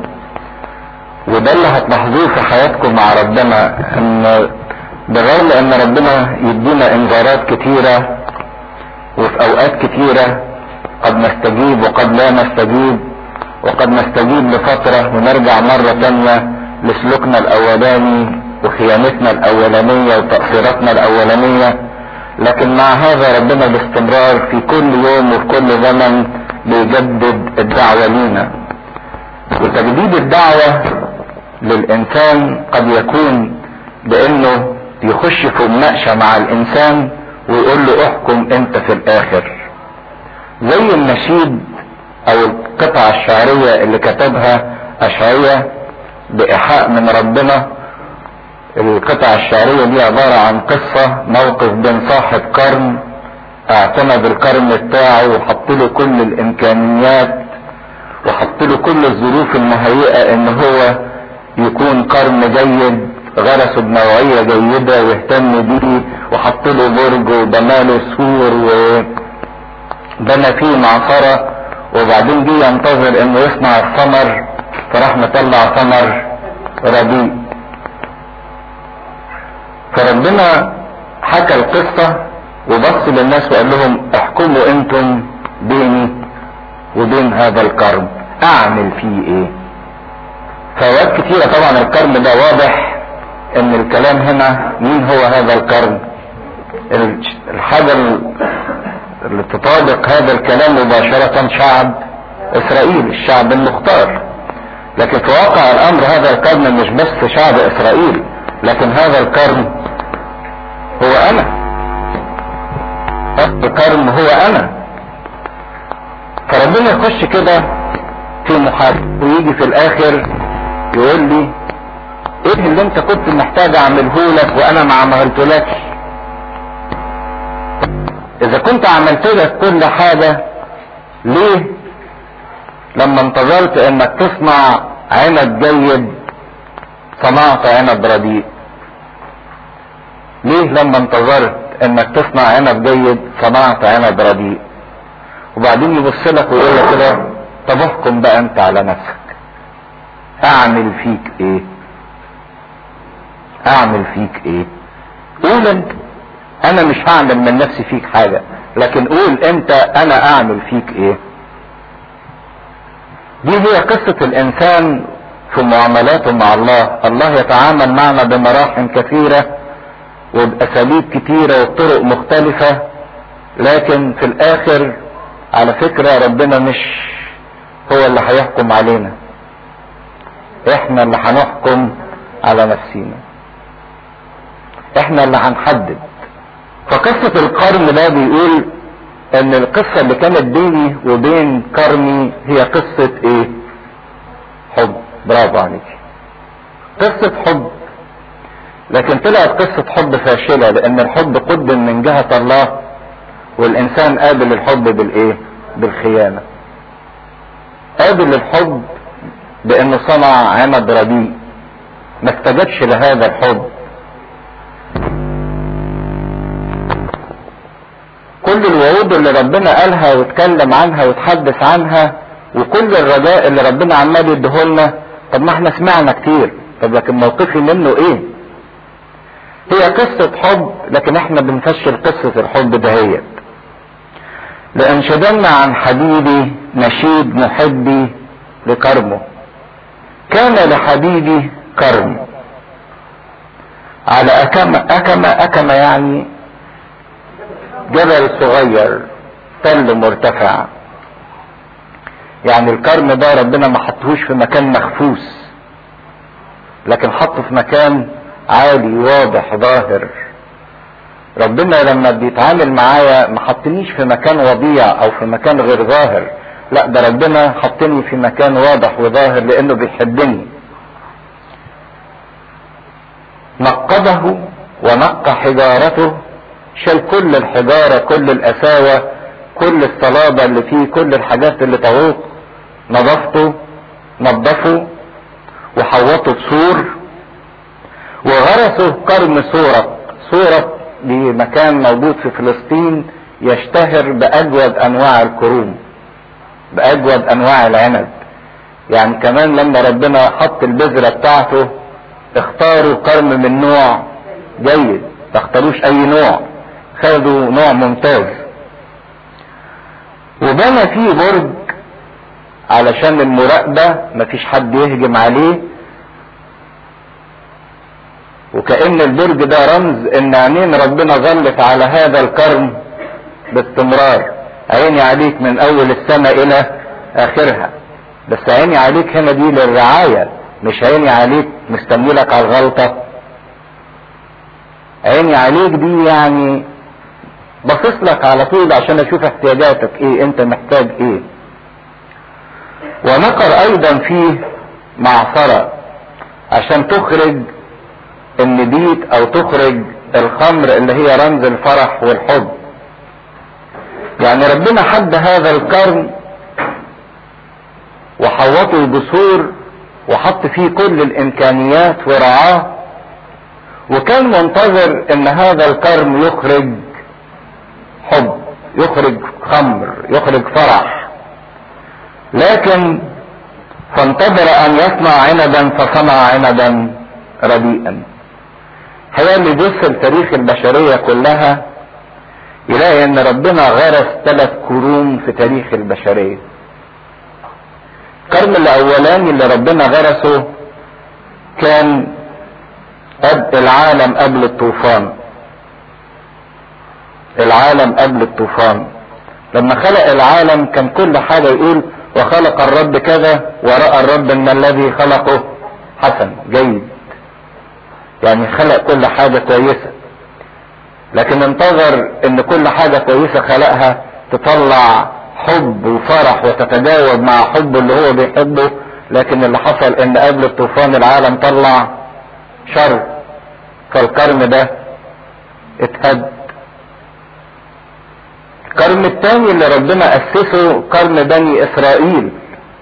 وده اللي هتلاحظوه في حياتكم مع ربنا ان بالرغم ان ربنا يدينا انذارات كتيرة وفي اوقات كتيرة قد نستجيب وقد لا نستجيب وقد نستجيب لفترة ونرجع مرة تانية لسلوكنا الاولاني وخيانتنا الاولانية وتقصيراتنا الاولانية لكن مع هذا ربنا باستمرار في كل يوم وفي كل زمن بيجدد الدعوة لينا وتجديد الدعوة للإنسان قد يكون بأنه يخش في مناقشة مع الإنسان ويقول له احكم أنت في الآخر زي النشيد أو القطعة الشعرية اللي كتبها أشعية بإيحاء من ربنا القطعة الشعرية دي عبارة عن قصة موقف بين صاحب قرن اعتنى بالقرن بتاعه وحط له كل الامكانيات وحط له كل الظروف المهيئة ان هو يكون قرن جيد غرسه بنوعية جيدة واهتم بيه وحط له برج وبنى له سور وبنى فيه معصرة وبعدين جه ينتظر انه يصنع الثمر فراح مطلع ثمر رديء فربنا حكى القصة وبص للناس وقال لهم احكموا انتم بيني وبين هذا الكرم اعمل فيه ايه فوقت كتيرة طبعا الكرم ده واضح ان الكلام هنا مين هو هذا الكرم الحاجة اللي تطابق هذا الكلام مباشرة شعب اسرائيل الشعب المختار لكن في واقع الامر هذا الكرم مش بس شعب اسرائيل لكن هذا الكرم هو انا الكرم هو انا فربنا يخش كده في محاسبة ويجي في الاخر يقول لي ايه اللي انت كنت محتاج اعمله لك وانا ما عملتلكش اذا كنت عملت لك كل حاجة ليه لما انتظرت انك تصنع عنب جيد صنعت عنب رديء ليه لما انتظرت انك تصنع عنب جيد صنعت عنب رديء وبعدين يبص لك ويقول لك كده طب احكم بقى انت على نفسك اعمل فيك ايه اعمل فيك ايه قول انت انا مش هعمل من نفسي فيك حاجة لكن قول انت انا اعمل فيك ايه دي هي قصة الانسان في معاملاته مع الله الله يتعامل معنا بمراحم كثيرة وباساليب كتيرة وبطرق مختلفة لكن في الاخر على فكرة ربنا مش هو اللي هيحكم علينا احنا اللي هنحكم على نفسينا احنا اللي هنحدد فقصة القرن ده بيقول ان القصة اللي كانت بيني وبين كرمي هي قصة ايه حب برافو عليك قصة حب لكن طلعت قصة حب فاشلة لان الحب قدم من جهة الله والانسان قابل الحب بالايه بالخيانة قابل الحب بانه صنع عمد رديء ما استجابش لهذا الحب كل الوعود اللي ربنا قالها واتكلم عنها وتحدث عنها وكل الرجاء اللي ربنا عمال يديهولنا طب ما احنا سمعنا كتير طب لكن موقفي منه ايه هي قصة حب لكن احنا بنفشل قصة الحب دهيت لانشدنا عن حبيبي نشيد محبي لكرمه كان لحبيبي كرم على أكم أكم أكم يعني جبل صغير تل مرتفع يعني الكرم ده ربنا ما حطهوش في مكان مخفوس لكن حطه في مكان عالي واضح ظاهر ربنا لما بيتعامل معايا ما حطنيش في مكان وضيع او في مكان غير ظاهر لا ده ربنا حطني في مكان واضح وظاهر لانه بيحبني نقضه ونقى حجارته شال كل الحجارة كل القساوة كل الصلابة اللي فيه كل الحاجات اللي تعوق نظفته نظفه وحوطه بسور وغرسه قرن صورة صورة بمكان موجود في فلسطين يشتهر بأجود أنواع الكروم بأجود أنواع العنب يعني كمان لما ربنا حط البذرة بتاعته اختاروا قرن من نوع جيد ما اختاروش اي نوع خدوا نوع ممتاز وبنى فيه برج علشان المراقبة مفيش حد يهجم عليه وكأن البرج ده رمز ان عينين ربنا ظلت على هذا الكرم باستمرار عيني عليك من اول السماء الى اخرها بس عيني عليك هنا دي للرعاية مش عيني عليك مستني لك على الغلطة عيني عليك دي يعني بصص لك على طول عشان اشوف احتياجاتك ايه انت محتاج ايه ونقر ايضا فيه معصرة عشان تخرج النبيت او تخرج الخمر اللي هي رمز الفرح والحب يعني ربنا حب هذا الكرم وحوطه بسور وحط فيه كل الامكانيات ورعاه وكان منتظر ان هذا الكرم يخرج حب يخرج خمر يخرج فرح لكن فانتظر ان يصنع عنبا فصنع عنبا رديئا هي اللي يبص لتاريخ البشرية كلها يلاقي ان ربنا غرس ثلاث كروم في تاريخ البشرية الكرم الاولاني اللي ربنا غرسه كان قد العالم قبل الطوفان العالم قبل الطوفان لما خلق العالم كان كل حاجة يقول وخلق الرب كذا ورأى الرب ان الذي خلقه حسن جيد يعني خلق كل حاجة كويسة لكن انتظر ان كل حاجة كويسة خلقها تطلع حب وفرح وتتجاوب مع حب اللي هو بيحبه لكن اللي حصل ان قبل الطوفان العالم طلع شر فالكرم ده اتهد الكرم الثاني اللي ربنا اسسه كرم بني اسرائيل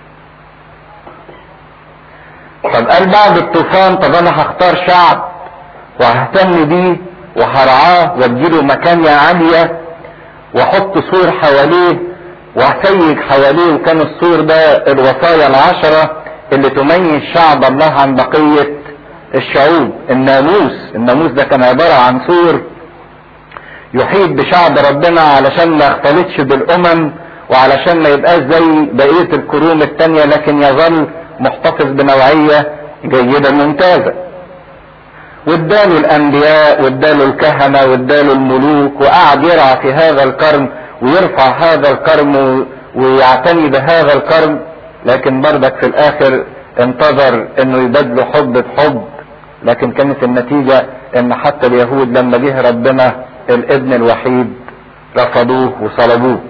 طب قال بعد الطوفان طب انا هختار شعب وههتم بيه وهرعاه واديله مكانة عالية واحط سور حواليه وهسيج حواليه وكان السور ده الوصايا العشرة اللي تميز شعب الله عن بقية الشعوب الناموس الناموس ده كان عبارة عن سور يحيط بشعب ربنا علشان ما يختلطش بالامم وعلشان ما يبقاش زي بقية القرون التانية لكن يظل محتفظ بنوعية جيدة ممتازة واداله الانبياء واداله الكهنة واداله الملوك وقعد يرعى في هذا الكرم ويرفع هذا الكرم ويعتني بهذا الكرم لكن بردك في الاخر انتظر انه يبادله حب بحب لكن كانت النتيجة ان حتى اليهود لما جه ربنا الابن الوحيد رفضوه وصلبوه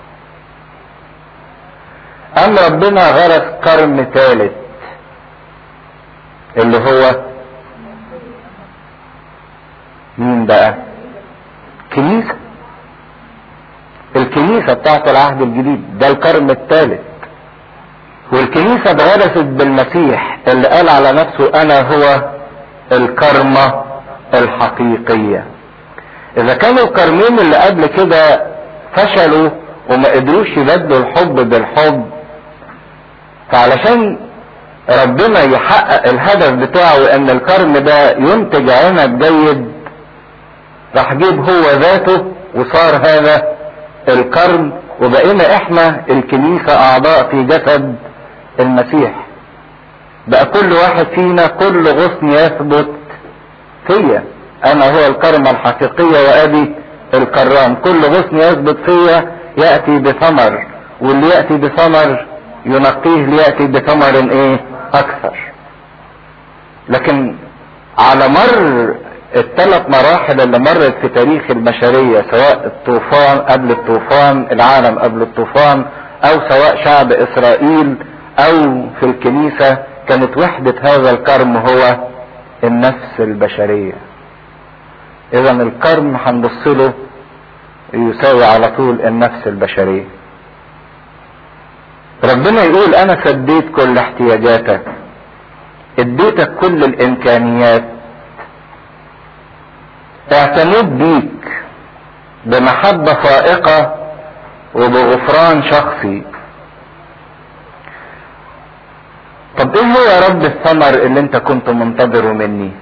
ام ربنا غرس كرم ثالث اللي هو مين بقى كنيسة الكنيسة بتاعت العهد الجديد ده الكرم الثالث والكنيسة اتغرست بالمسيح اللي قال على نفسه انا هو الكرمة الحقيقية اذا كانوا الكرمين اللي قبل كده فشلوا وما قدروش يبدلوا الحب بالحب فعلشان ربنا يحقق الهدف بتاعه ان الكرم ده ينتج عنب جيد راح جيب هو ذاته وصار هذا الكرم وبقينا احنا الكنيسة اعضاء في جسد المسيح بقى كل واحد فينا كل غصن يثبت فيا انا هو الكرمة الحقيقية وادي الكرام كل غصن يثبت فيا يأتي بثمر واللي يأتي بثمر ينقيه ليأتي بثمر ايه اكثر لكن على مر الثلاث مراحل اللي مرت في تاريخ البشرية سواء الطوفان قبل الطوفان العالم قبل الطوفان او سواء شعب اسرائيل او في الكنيسة كانت وحدة هذا الكرم هو النفس البشرية اذا الكرم هنبص له يساوي على طول النفس البشرية ربنا يقول انا سديت كل احتياجاتك اديتك كل الامكانيات اعتنيت بيك بمحبة فائقة وبغفران شخصي طب ايه هو يا رب الثمر اللي انت كنت منتظره مني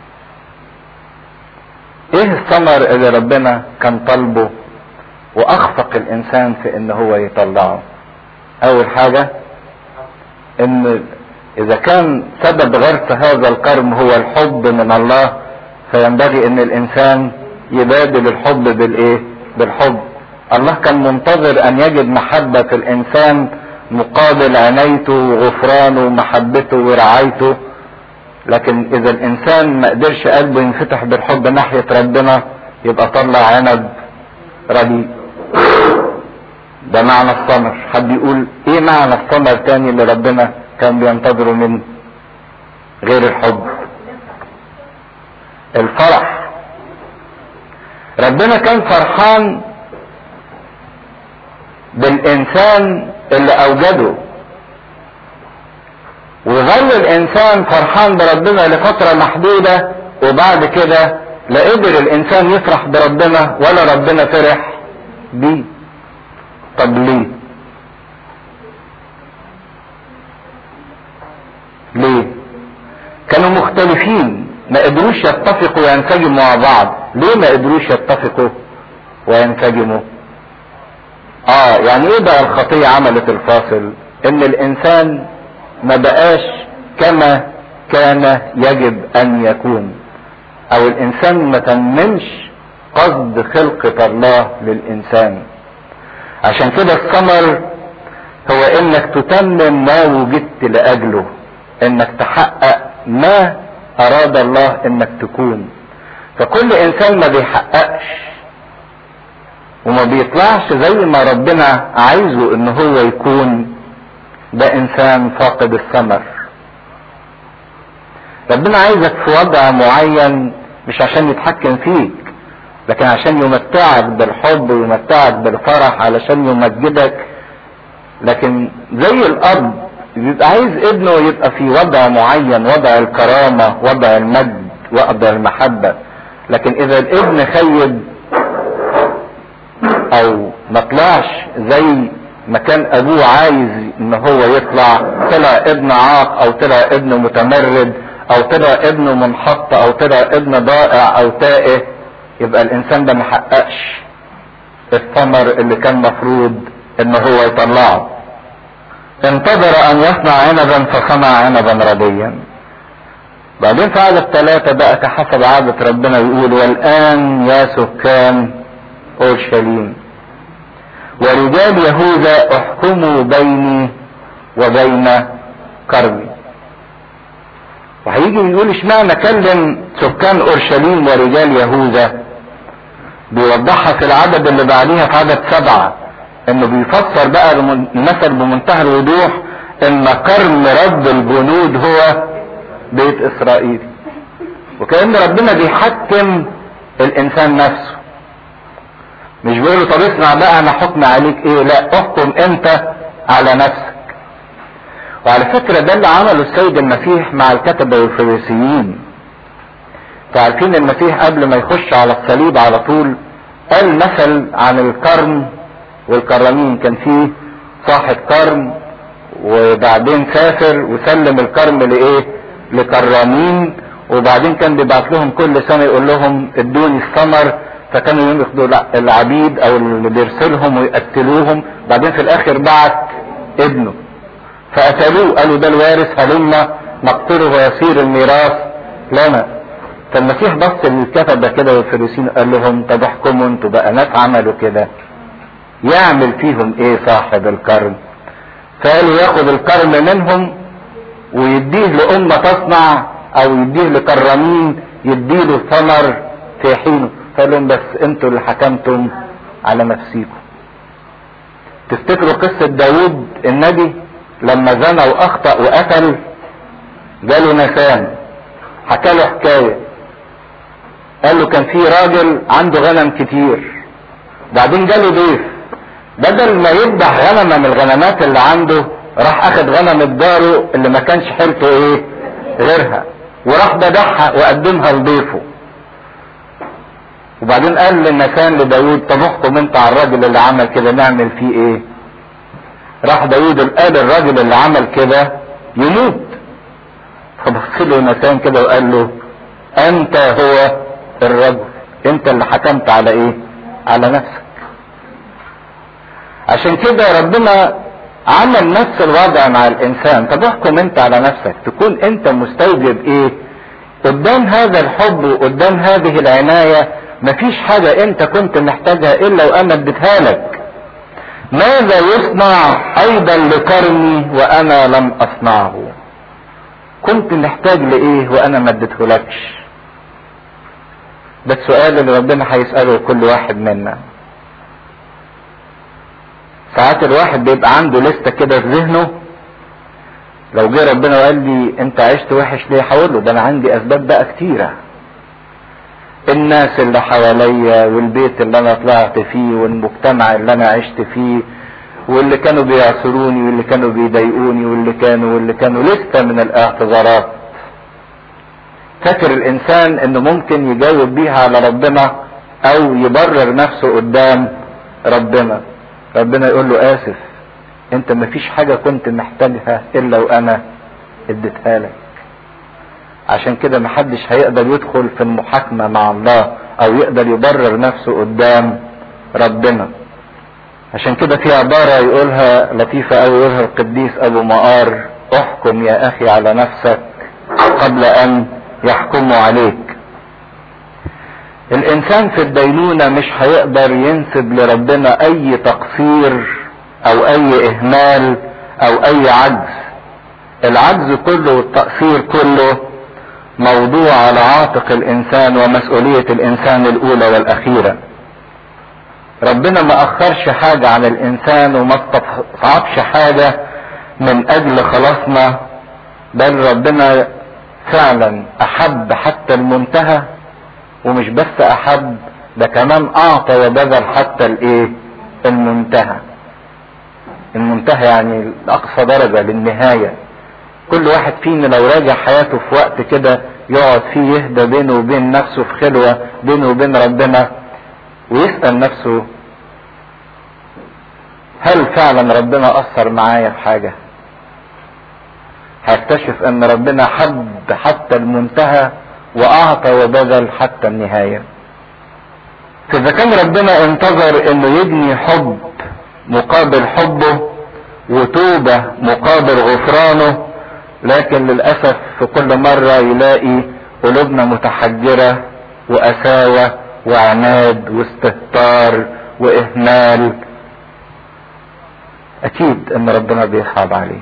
ايه الثمر اللي ربنا كان طالبه واخفق الانسان في ان هو يطلعه اول حاجة ان اذا كان سبب غرس هذا الكرم هو الحب من الله فينبغي ان الانسان يبادل الحب بالايه بالحب الله كان منتظر ان يجد محبة في الانسان مقابل عنايته وغفرانه ومحبته ورعايته لكن اذا الانسان ما قدرش قلبه ينفتح بالحب ناحية ربنا يبقى طلع عنب رديء ده معنى الثمر حد يقول ايه معنى الثمر تاني اللي ربنا كان بينتظره منه غير الحب الفرح ربنا كان فرحان بالانسان اللي اوجده وظل الانسان فرحان بربنا لفترة محدودة وبعد كده لا قدر الانسان يفرح بربنا ولا ربنا فرح بيه طب ليه ليه كانوا مختلفين ما قدروش يتفقوا وينسجموا مع بعض ليه ما قدروش يتفقوا وينسجموا اه يعني ايه بقى الخطية عملت الفاصل ان الانسان ما بقاش كما كان يجب ان يكون او الانسان ما تممش قصد خلقة الله للانسان عشان كده الثمر هو انك تتمم ما وجدت لاجله انك تحقق ما اراد الله انك تكون فكل انسان ما بيحققش وما بيطلعش زي ما ربنا عايزه ان هو يكون ده انسان فاقد الثمر ربنا عايزك في وضع معين مش عشان يتحكم فيك لكن عشان يمتعك بالحب ويمتعك بالفرح علشان يمجدك لكن زي الاب بيبقى عايز ابنه يبقى في وضع معين وضع الكرامة وضع المجد وضع المحبة لكن اذا الابن خيب او ما طلعش زي ما كان ابوه عايز ان هو يطلع طلع ابن عاق او طلع ابن متمرد او طلع ابن منحط او طلع ابن ضائع او تائه يبقى الانسان ده محققش الثمر اللي كان مفروض ان هو يطلعه انتظر ان يصنع عنبا فصنع عنبا رديا بعدين في عدد ثلاثة بقى كحسب عادة ربنا يقول والآن يا سكان أورشليم ورجال يهوذا احكموا بيني وبين كرمي وهيجي يقول اشمعنى كلم سكان اورشليم ورجال يهوذا بيوضحها في العدد اللي بعديها في عدد سبعة انه بيفسر بقى المثل بمنتهى الوضوح ان كرم رب الجنود هو بيت اسرائيل وكأن ربنا بيحكم الانسان نفسه مش بيقول له طب اسمع بقى انا حكم عليك ايه لا احكم انت على نفسك وعلى فكرة ده اللي عمله السيد المسيح مع الكتبة والفريسيين تعرفين المسيح قبل ما يخش على الصليب على طول قال مثل عن الكرم والكرامين كان فيه صاحب كرم وبعدين سافر وسلم الكرم لايه لكرامين وبعدين كان بيبعت لهم كل سنه يقول لهم ادوني الثمر فكانوا ياخدوا العبيد او اللي بيرسلهم ويقتلوهم بعدين في الاخر بعت ابنه فقتلوه قالوا ده الوارث هلما نقتله ويصير الميراث لنا فالمسيح بص للكتبة كده والفريسين قال لهم طب احكموا انتوا بقى ناس عملوا كده يعمل فيهم ايه صاحب الكرم فقالوا ياخد الكرم منهم ويديه لأمة تصنع او يديه لكرامين يديله الثمر في حينه قال لهم بس انتوا اللي حكمتم على نفسيكم تفتكروا قصة داود النبي لما زنى واخطأ وقتل جاله نسان حكى له حكاية قال له كان في راجل عنده غنم كتير بعدين جاله ضيف بدل ما يذبح غنمه من الغنمات اللي عنده راح اخد غنم داره اللي ما كانش حيلته ايه غيرها وراح ذبحها وقدمها لضيفه وبعدين قال للنسان لداود طب احكم انت على الراجل اللي عمل كده نعمل فيه ايه راح داود قال الراجل اللي عمل كده يموت فبص له نسان كده وقال له انت هو الرجل انت اللي حكمت على ايه على نفسك عشان كده ربنا عمل نفس الوضع مع الانسان طب احكم انت على نفسك تكون انت مستوجب ايه قدام هذا الحب وقدام هذه العناية مفيش حاجة انت كنت محتاجها الا وانا اديتها لك ماذا يصنع ايضا لكرمي وانا لم اصنعه كنت محتاج لايه وانا ما اديتهولكش ده السؤال اللي ربنا هيسأله كل واحد منا ساعات الواحد بيبقى عنده لستة كده في ذهنه لو جه ربنا وقال لي انت عشت وحش ليه هقول له ده انا عندي اسباب بقى كتيرة الناس اللي حواليا والبيت اللي انا طلعت فيه والمجتمع اللي انا عشت فيه واللي كانوا بيعصروني واللي كانوا بيضايقوني واللي كانوا واللي كانوا لسه من الاعتذارات فاكر الانسان انه ممكن يجاوب بيها على ربنا او يبرر نفسه قدام ربنا ربنا يقول له اسف انت مفيش حاجة كنت محتاجها الا وانا اديتها لك عشان كده محدش هيقدر يدخل في المحاكمة مع الله او يقدر يبرر نفسه قدام ربنا عشان كده في عبارة يقولها لطيفة اوي يقولها القديس ابو مقار احكم يا اخي على نفسك قبل ان يحكموا عليك الانسان في الدينونة مش هيقدر ينسب لربنا اي تقصير او اي اهمال او اي عجز العجز كله والتقصير كله موضوع على عاتق الانسان ومسؤولية الانسان الاولى والاخيرة ربنا ما اخرش حاجة عن الانسان وما استصعبش حاجة من اجل خلاصنا بل ربنا فعلا احب حتى المنتهى ومش بس احب ده كمان اعطى وبذل حتى الايه المنتهى المنتهى يعني لاقصى درجة للنهاية كل واحد فينا لو راجع حياته في وقت كده يقعد فيه يهدى بينه وبين نفسه في خلوة بينه وبين ربنا ويسأل نفسه هل فعلا ربنا أثر معايا في حاجة هيكتشف ان ربنا حب حتى المنتهى واعطى وبذل حتى النهاية فاذا كان ربنا انتظر انه يبني حب مقابل حبه وتوبة مقابل غفرانه لكن للأسف في كل مرة يلاقي قلوبنا متحجرة وأساوة وعناد واستهتار وإهمال أكيد إن ربنا بيصعب عليه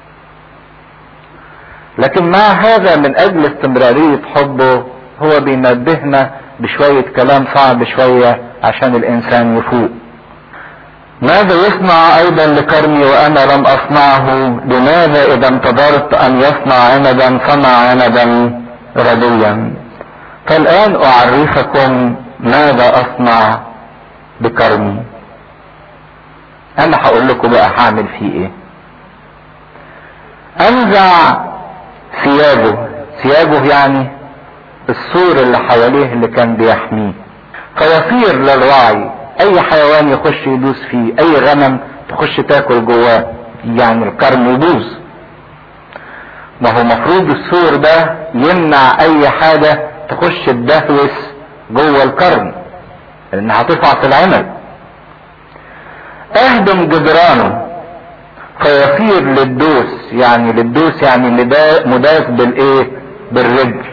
لكن مع هذا من أجل استمرارية حبه هو بينبهنا بشوية كلام صعب شوية عشان الإنسان يفوق ماذا يصنع ايضا لكرمي وانا لم اصنعه لماذا اذا انتظرت ان يصنع عنبا صنع عنبا رديا فالان اعرفكم ماذا اصنع بكرمي انا هقول لكم بقى هعمل فيه ايه انزع ثيابه ثيابه يعني السور اللي حواليه اللي كان بيحميه فيصير للوعي اي حيوان يخش يدوس فيه اي غنم تخش تاكل جواه يعني الكرم يبوظ ما هو مفروض السور ده يمنع اي حاجة تخش تدهوس جوه الكرم لانها هتقع في العنب اهدم جدرانه فيصير للدوس يعني للدوس يعني مداس بالايه بالرجل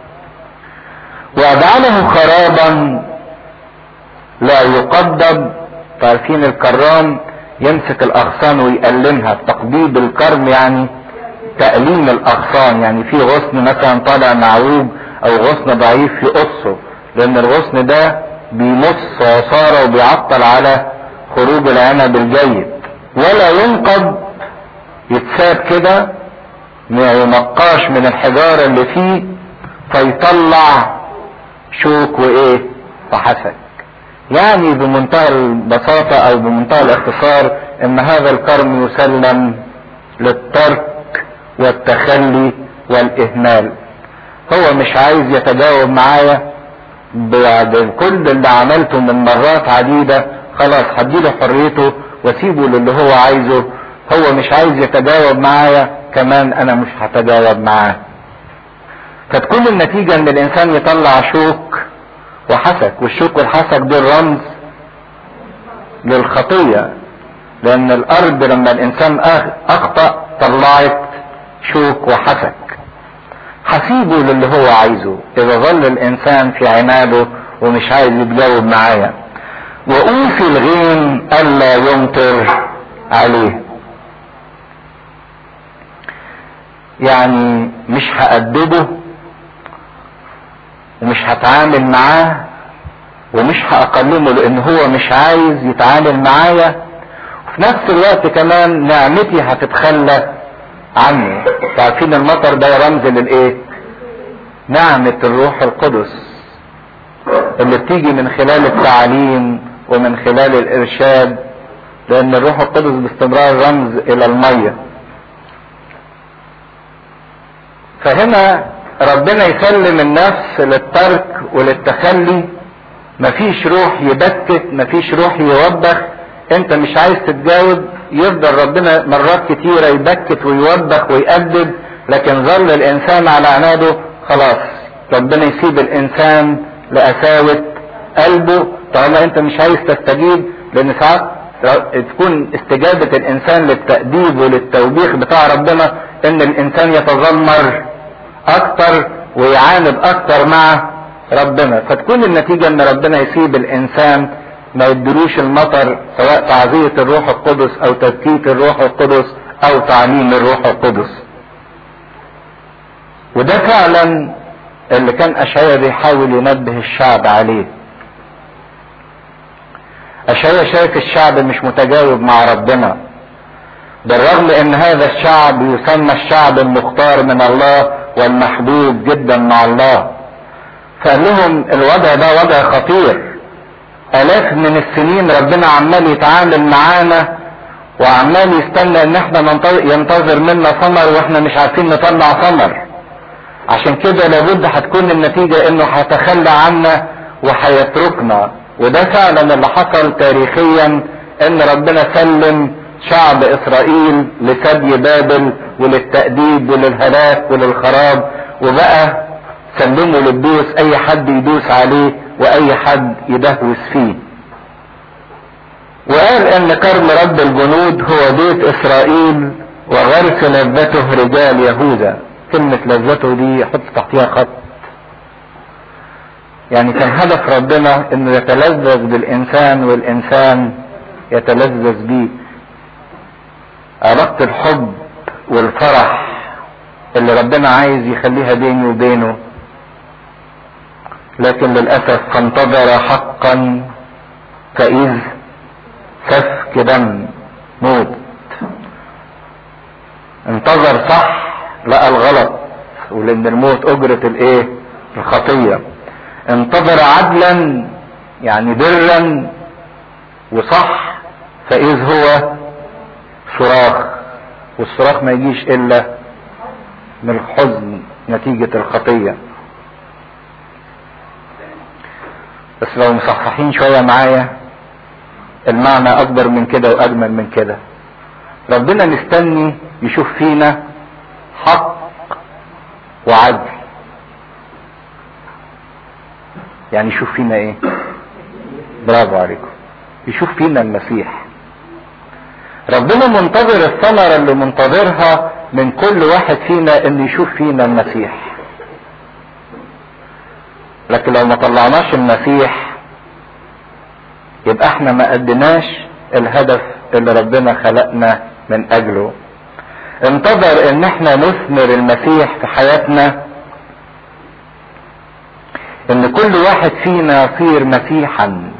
واجعله خرابا لا يقضب عارفين الكرام يمسك الاغصان ويألمها تقبيض الكرم يعني تأليم الاغصان يعني في غصن مثلا طالع معوج او غصن ضعيف يقصه لان الغصن ده بيمص عصارة وبيعطل على خروج العنب الجيد ولا ينقض يتساب كده ما ينقاش من الحجارة اللي فيه فيطلع شوك وايه وحسك يعني بمنتهى البساطة او بمنتهى الاختصار ان هذا الكرم يسلم للترك والتخلي والاهمال هو مش عايز يتجاوب معايا بعد كل اللي عملته من مرات عديدة خلاص هديله حريته واسيبه للي هو عايزه هو مش عايز يتجاوب معايا كمان انا مش هتجاوب معاه فتكون النتيجة ان الانسان يطلع شوك وحسك والشوك والحسك دول رمز للخطية لان الارض لما الانسان اخطأ طلعت شوك وحسك هسيبه للي هو عايزه اذا ظل الانسان في عناده ومش عايز يتجاوب معايا واوفي الغيم الا يمطر عليه يعني مش هأدبه ومش هتعامل معاه ومش هأقلمه لان هو مش عايز يتعامل معايا وفي نفس الوقت كمان نعمتي هتتخلى عنه عارفين المطر ده رمز للايه نعمة الروح القدس اللي بتيجي من خلال التعليم ومن خلال الارشاد لان الروح القدس باستمرار رمز الى الميه فهنا ربنا يسلم النفس للترك وللتخلي مفيش روح يبكت مفيش روح يوبخ انت مش عايز تتجاوب يفضل ربنا مرات كتيرة يبكت ويوبخ ويأدب لكن ظل الانسان على عناده خلاص ربنا يسيب الانسان لقساوة قلبه طالما انت مش عايز تستجيب لان ساعات تكون استجابة الانسان للتأديب وللتوبيخ بتاع ربنا ان الانسان يتذمر اكتر ويعاند اكتر مع ربنا فتكون النتيجة ان ربنا يسيب الانسان ما يدلوش المطر سواء تعزية الروح القدس او تزكية الروح القدس او تعليم الروح القدس وده فعلا اللي كان اشعيا بيحاول ينبه الشعب عليه اشعيا شايف الشعب مش متجاوب مع ربنا بالرغم ان هذا الشعب يسمى الشعب المختار من الله والمحبوب جدا مع الله فقال لهم الوضع ده وضع خطير الاف من السنين ربنا عمال يتعامل معانا وعمال يستنى ان احنا ينتظر منا ثمر واحنا مش عارفين نطلع ثمر عشان كده لابد هتكون النتيجة انه هيتخلى عنا وهيتركنا وده فعلا اللي حصل تاريخيا ان ربنا سلم شعب اسرائيل لسبي بابل وللتأديب وللهلاك وللخراب وبقى سلموا للدوس اي حد يدوس عليه واي حد يدهوس فيه وقال ان كرم رب الجنود هو بيت اسرائيل وغرس لذته رجال يهوذا كلمة لذته دي حط تحتها خط يعني كان هدف ربنا انه يتلذذ بالانسان والانسان يتلذذ بيه علاقة الحب والفرح اللي ربنا عايز يخليها بيني وبينه لكن للأسف فانتظر حقا فإذ سفك دم موت انتظر صح لقى الغلط ولان الموت اجرة الايه الخطية انتظر عدلا يعني برا وصح فاذ هو صراخ والصراخ ما يجيش الا من الحزن نتيجة الخطية بس لو مصحصحين شوية معايا المعنى اكبر من كده واجمل من كده ربنا مستني يشوف فينا حق وعدل يعني يشوف فينا ايه برافو عليكم يشوف فينا المسيح ربنا منتظر الثمرة اللي منتظرها من كل واحد فينا ان يشوف فينا المسيح لكن لو ما طلعناش المسيح يبقى احنا ما قدناش الهدف اللي ربنا خلقنا من اجله انتظر ان احنا نثمر المسيح في حياتنا ان كل واحد فينا يصير مسيحا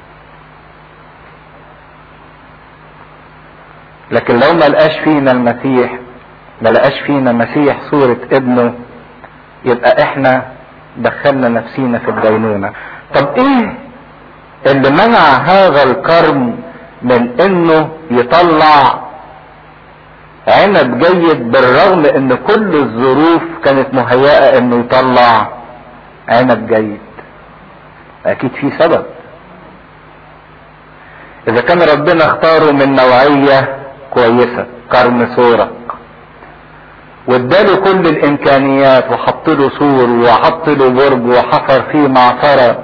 لكن لو ما لقاش فينا المسيح ما لقاش فينا مسيح صورة ابنه يبقى احنا دخلنا نفسينا في الدينونة طب ايه اللي منع هذا الكرم من انه يطلع عنب جيد بالرغم ان كل الظروف كانت مهيئة انه يطلع عنب جيد اكيد في سبب اذا كان ربنا اختاره من نوعية كويسة كرم سورة واداله كل الامكانيات وحط له سور وحط له برج وحفر فيه معصرة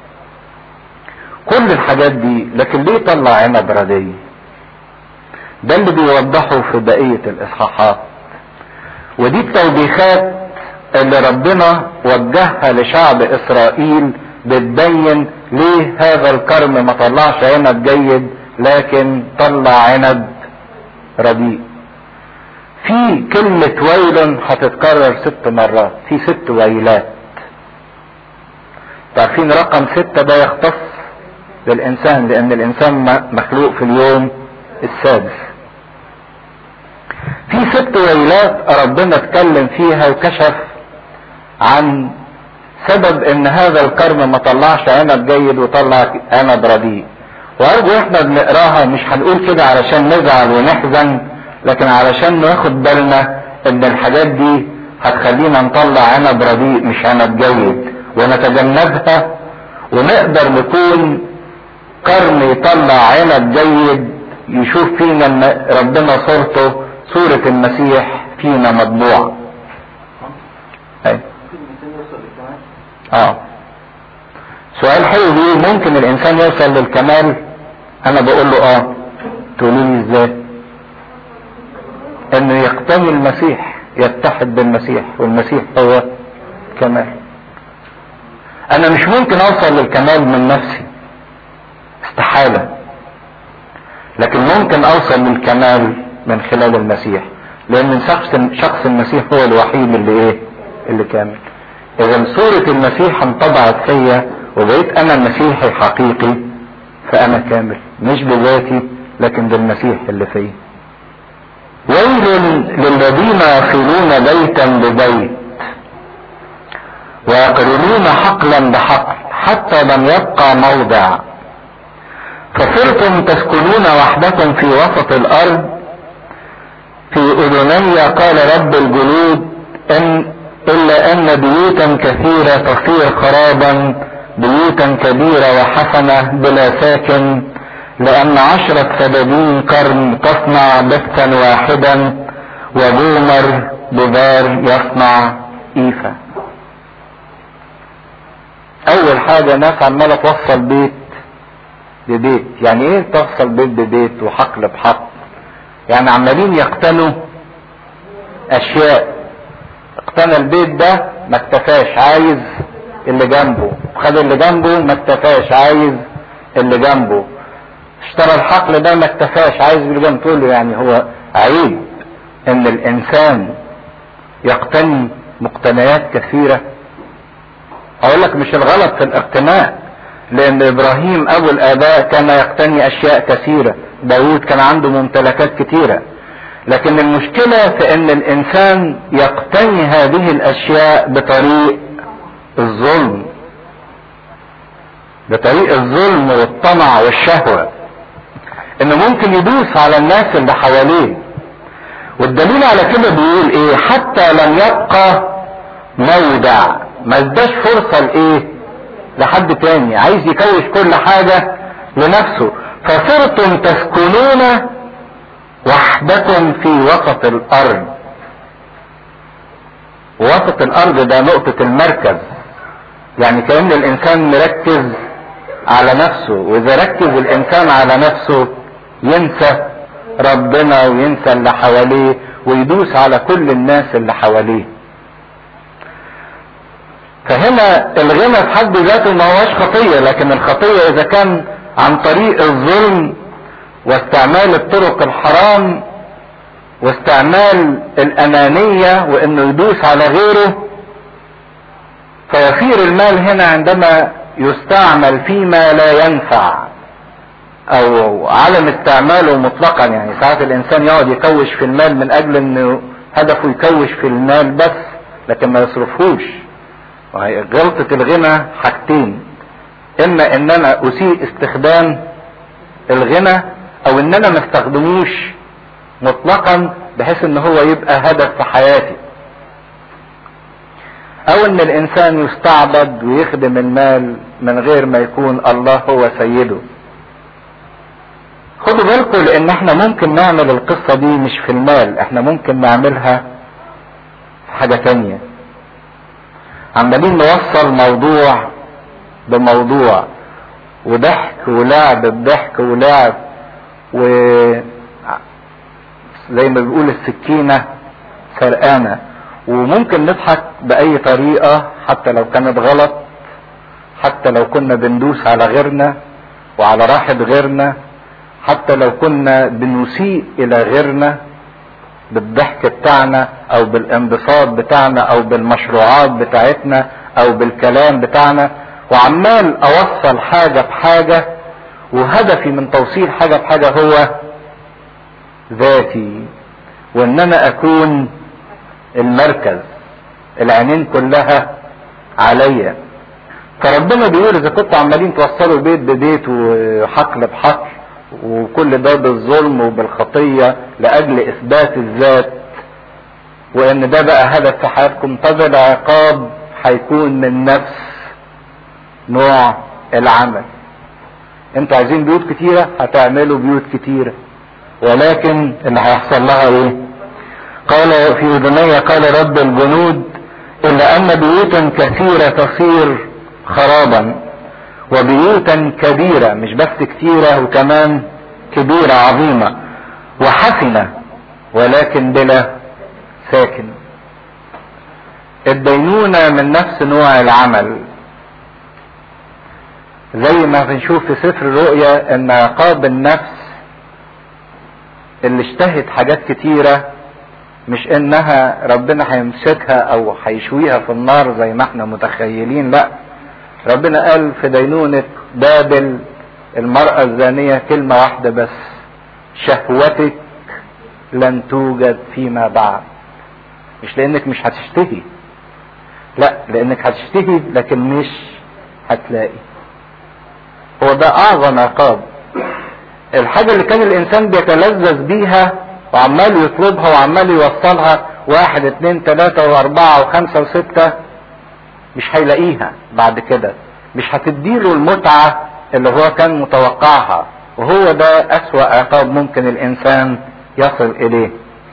كل الحاجات دي لكن ليه طلع عنب ردي ده اللي بيوضحه في بقية الاصحاحات ودي التوبيخات اللي ربنا وجهها لشعب اسرائيل بتبين ليه هذا الكرم ما طلعش عنب جيد لكن طلع عنب رديء في كلمة ويل هتتكرر ست مرات في ست ويلات تعرفين رقم ستة ده يختص للإنسان لأن الإنسان مخلوق في اليوم السادس في ست ويلات ربنا اتكلم فيها وكشف عن سبب ان هذا الكرم ما طلعش عنب جيد وطلع عنب رديء وارجو احنا بنقراها مش هنقول كده علشان نزعل ونحزن لكن علشان ناخد بالنا ان الحاجات دي هتخلينا نطلع عنب رديء مش عنب جيد ونتجنبها ونقدر نكون قرن يطلع عنب جيد يشوف فينا ان ربنا صورته صورة المسيح فينا مطبوع أي. اه سؤال حلو ليه ممكن الانسان يوصل للكمال انا بقول له اه تقولوا لي ازاي انه يقتني المسيح يتحد بالمسيح والمسيح هو كمال انا مش ممكن اوصل للكمال من نفسي استحالة لكن ممكن اوصل للكمال من خلال المسيح لان شخص شخص المسيح هو الوحيد اللي ايه اللي كامل اذا صورة المسيح انطبعت فيا وبقيت انا مسيحي حقيقي فانا كامل مش بذاتي لكن بالمسيح اللي فيا ويل للذين يصلون بيتا ببيت ويقرنون حقلا بحقل حتى لم يبقى موضع فصرتم تسكنون وحدكم في وسط الارض في اذني قال رب الجنود ان الا ان بيوتا كثيرة تصير خرابا بيوتا كبيرة وحسنة بلا ساكن لان عشرة سبابين قرن تصنع بثا واحدا وجومر بذار يصنع ايفا اول حاجة ناس عمالة توصل بيت ببيت يعني ايه توصل بيت ببيت وحقل بحقل يعني عمالين يقتنوا اشياء اقتنى البيت ده ما اكتفاش عايز اللي جنبه خد اللي جنبه ما اكتفاش عايز اللي جنبه اشترى الحقل ده ما اكتفاش عايز اللي جنبه تقول له يعني هو عيب ان الانسان يقتني مقتنيات كثيرة اقول لك مش الغلط في الاقتناء لان ابراهيم ابو الاباء كان يقتني اشياء كثيرة داود كان عنده ممتلكات كثيرة لكن المشكلة في ان الانسان يقتني هذه الاشياء بطريق الظلم بطريق الظلم والطمع والشهوة انه ممكن يدوس على الناس اللي حواليه والدليل على كده بيقول ايه حتى لم يبقى موضع ما اداش فرصة لايه لحد تاني عايز يكوش كل حاجة لنفسه فصرتم تسكنون وحدكم في وسط الارض وسط الارض ده نقطة المركز يعني كأن الانسان مركز على نفسه واذا ركز الانسان على نفسه ينسى ربنا وينسى اللي حواليه ويدوس على كل الناس اللي حواليه فهنا الغنى في حد ذاته ما هوش خطية لكن الخطية اذا كان عن طريق الظلم واستعمال الطرق الحرام واستعمال الانانية وانه يدوس على غيره فيصير المال هنا عندما يستعمل فيما لا ينفع او عدم استعماله مطلقا يعني ساعات الانسان يقعد يكوش في المال من اجل انه هدفه يكوش في المال بس لكن ما يصرفهوش وهي غلطة الغنى حاجتين اما ان انا اسيء استخدام الغنى او ان انا ما استخدموش مطلقا بحيث ان هو يبقى هدف في حياتي او ان الانسان يستعبد ويخدم المال من غير ما يكون الله هو سيده خدوا بالكم لان احنا ممكن نعمل القصة دي مش في المال احنا ممكن نعملها في حاجة تانية عمالين نوصل موضوع بموضوع وضحك ولعب بضحك ولعب و زي ما بيقول السكينة سرقانة وممكن نضحك بأي طريقة حتى لو كانت غلط حتى لو كنا بندوس على غيرنا وعلى راحة غيرنا حتى لو كنا بنسيء إلى غيرنا بالضحك بتاعنا او بالانبساط بتاعنا او بالمشروعات بتاعتنا او بالكلام بتاعنا وعمال اوصل حاجة بحاجة وهدفي من توصيل حاجة بحاجة هو ذاتي وان انا اكون المركز العينين كلها عليا فربنا بيقول اذا كنتوا عمالين توصلوا بيت ببيت وحقل بحقل وكل ده بالظلم وبالخطية لأجل إثبات الذات وإن ده بقى هدف في حياتكم طب العقاب هيكون من نفس نوع العمل انتوا عايزين بيوت كتيرة هتعملوا بيوت كتيرة ولكن اللي هيحصل لها ايه قال في أذني قال رب الجنود إلا أن بيوتا كثيرة تصير خرابا وبيوتا كبيرة مش بس كتيرة وكمان كبيرة عظيمة وحسنة ولكن بلا ساكن الدينونة من نفس نوع العمل زي ما بنشوف في سفر الرؤيا ان عقاب النفس اللي اشتهت حاجات كتيرة مش انها ربنا هيمسكها او هيشويها في النار زي ما احنا متخيلين لا ربنا قال في دينونة بابل المرأة الزانية كلمة واحدة بس شهوتك لن توجد فيما بعد مش لانك مش هتشتهي لا لانك هتشتهي لكن مش هتلاقي هو ده اعظم عقاب الحاجة اللي كان الانسان بيتلذذ بيها وعمال يطلبها وعمال يوصلها واحد اتنين تلاتة واربعة وخمسة وستة مش هيلاقيها بعد كده مش هتديله المتعة اللي هو كان متوقعها وهو ده اسوأ عقاب ممكن الانسان يصل اليه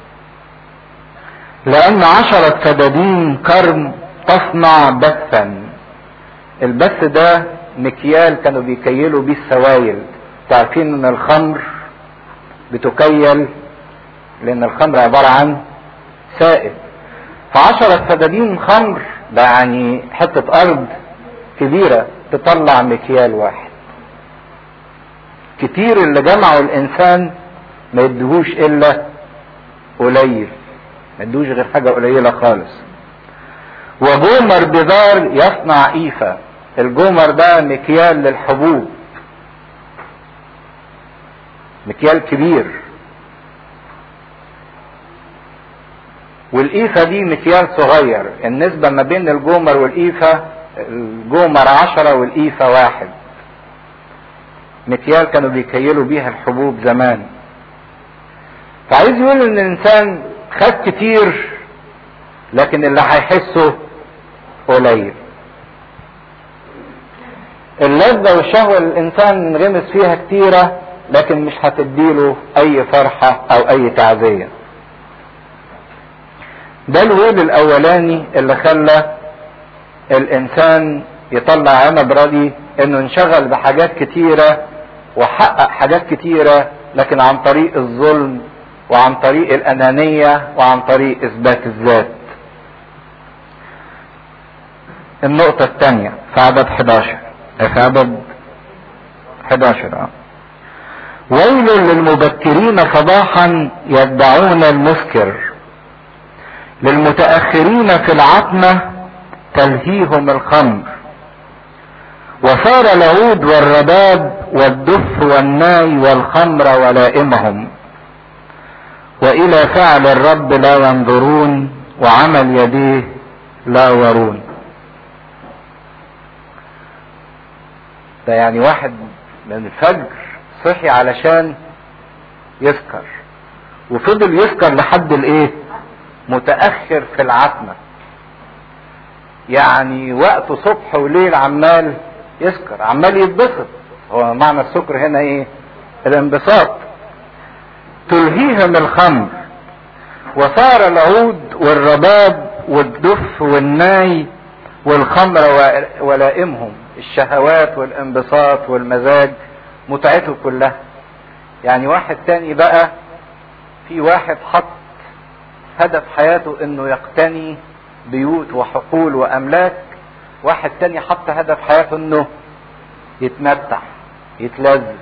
لان عشرة فدادين كرم تصنع بثا البث ده مكيال كانوا بيكيلوا بيه السوائل تعرفين ان الخمر بتكيل لان الخمر عبارة عن سائل فعشرة فدادين خمر ده يعني حتة ارض كبيرة تطلع مكيال واحد كتير اللي جمعه الانسان ما يدهوش الا قليل ما يدهوش غير حاجة قليلة خالص وجومر بذار يصنع ايفا الجومر ده مكيال للحبوب مكيال كبير والإيفة دي مكيال صغير النسبة ما بين الجومر والإيفة الجومر عشرة والإيفة واحد مكيال كانوا بيكيلوا بيها الحبوب زمان فعايز يقول ان الانسان خد كتير لكن اللي هيحسه قليل اللذة والشهوة اللي الانسان منغمس فيها كتيرة لكن مش هتديله اي فرحة او اي تعزية ده الويل الاولاني اللي خلى الانسان يطلع عنب ردي انه انشغل بحاجات كتيرة وحقق حاجات كتيرة لكن عن طريق الظلم وعن طريق الانانية وعن طريق اثبات الذات النقطة الثانية في عدد 11 في عدد 11 اه ويل للمبكرين صباحا يتبعون المسكر للمتأخرين في العتمة تلهيهم الخمر وصار العود والرباب والدف والناي والخمر ولائمهم والى فعل الرب لا ينظرون وعمل يديه لا يرون ده يعني واحد من الفجر صحي علشان يسكر وفضل يسكر لحد الايه متاخر في العتمه يعني وقت صبح وليل عمال يسكر عمال يتبسط هو معنى السكر هنا ايه الانبساط تلهيهم الخمر وصار العود والرباب والدف والناي والخمر ولائمهم الشهوات والانبساط والمزاج متعته كلها يعني واحد تاني بقى في واحد حط هدف حياته انه يقتني بيوت وحقول واملاك واحد تاني حط هدف حياته انه يتمتع يتلذذ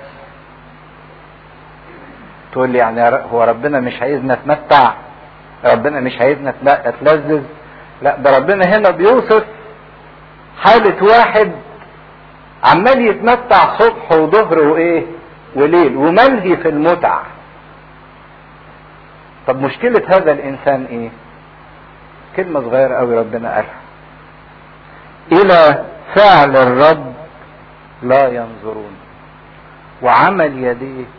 تقول لي يعني هو ربنا مش عايزنا نتمتع ربنا مش عايزنا نتلذذ لا ده ربنا هنا بيوصف حالة واحد عمال يتمتع صبح وظهر وايه وليل وملهي في المتع طب مشكلة هذا الانسان ايه كلمة صغيرة قوي ربنا قالها الى فعل الرب لا ينظرون وعمل يديه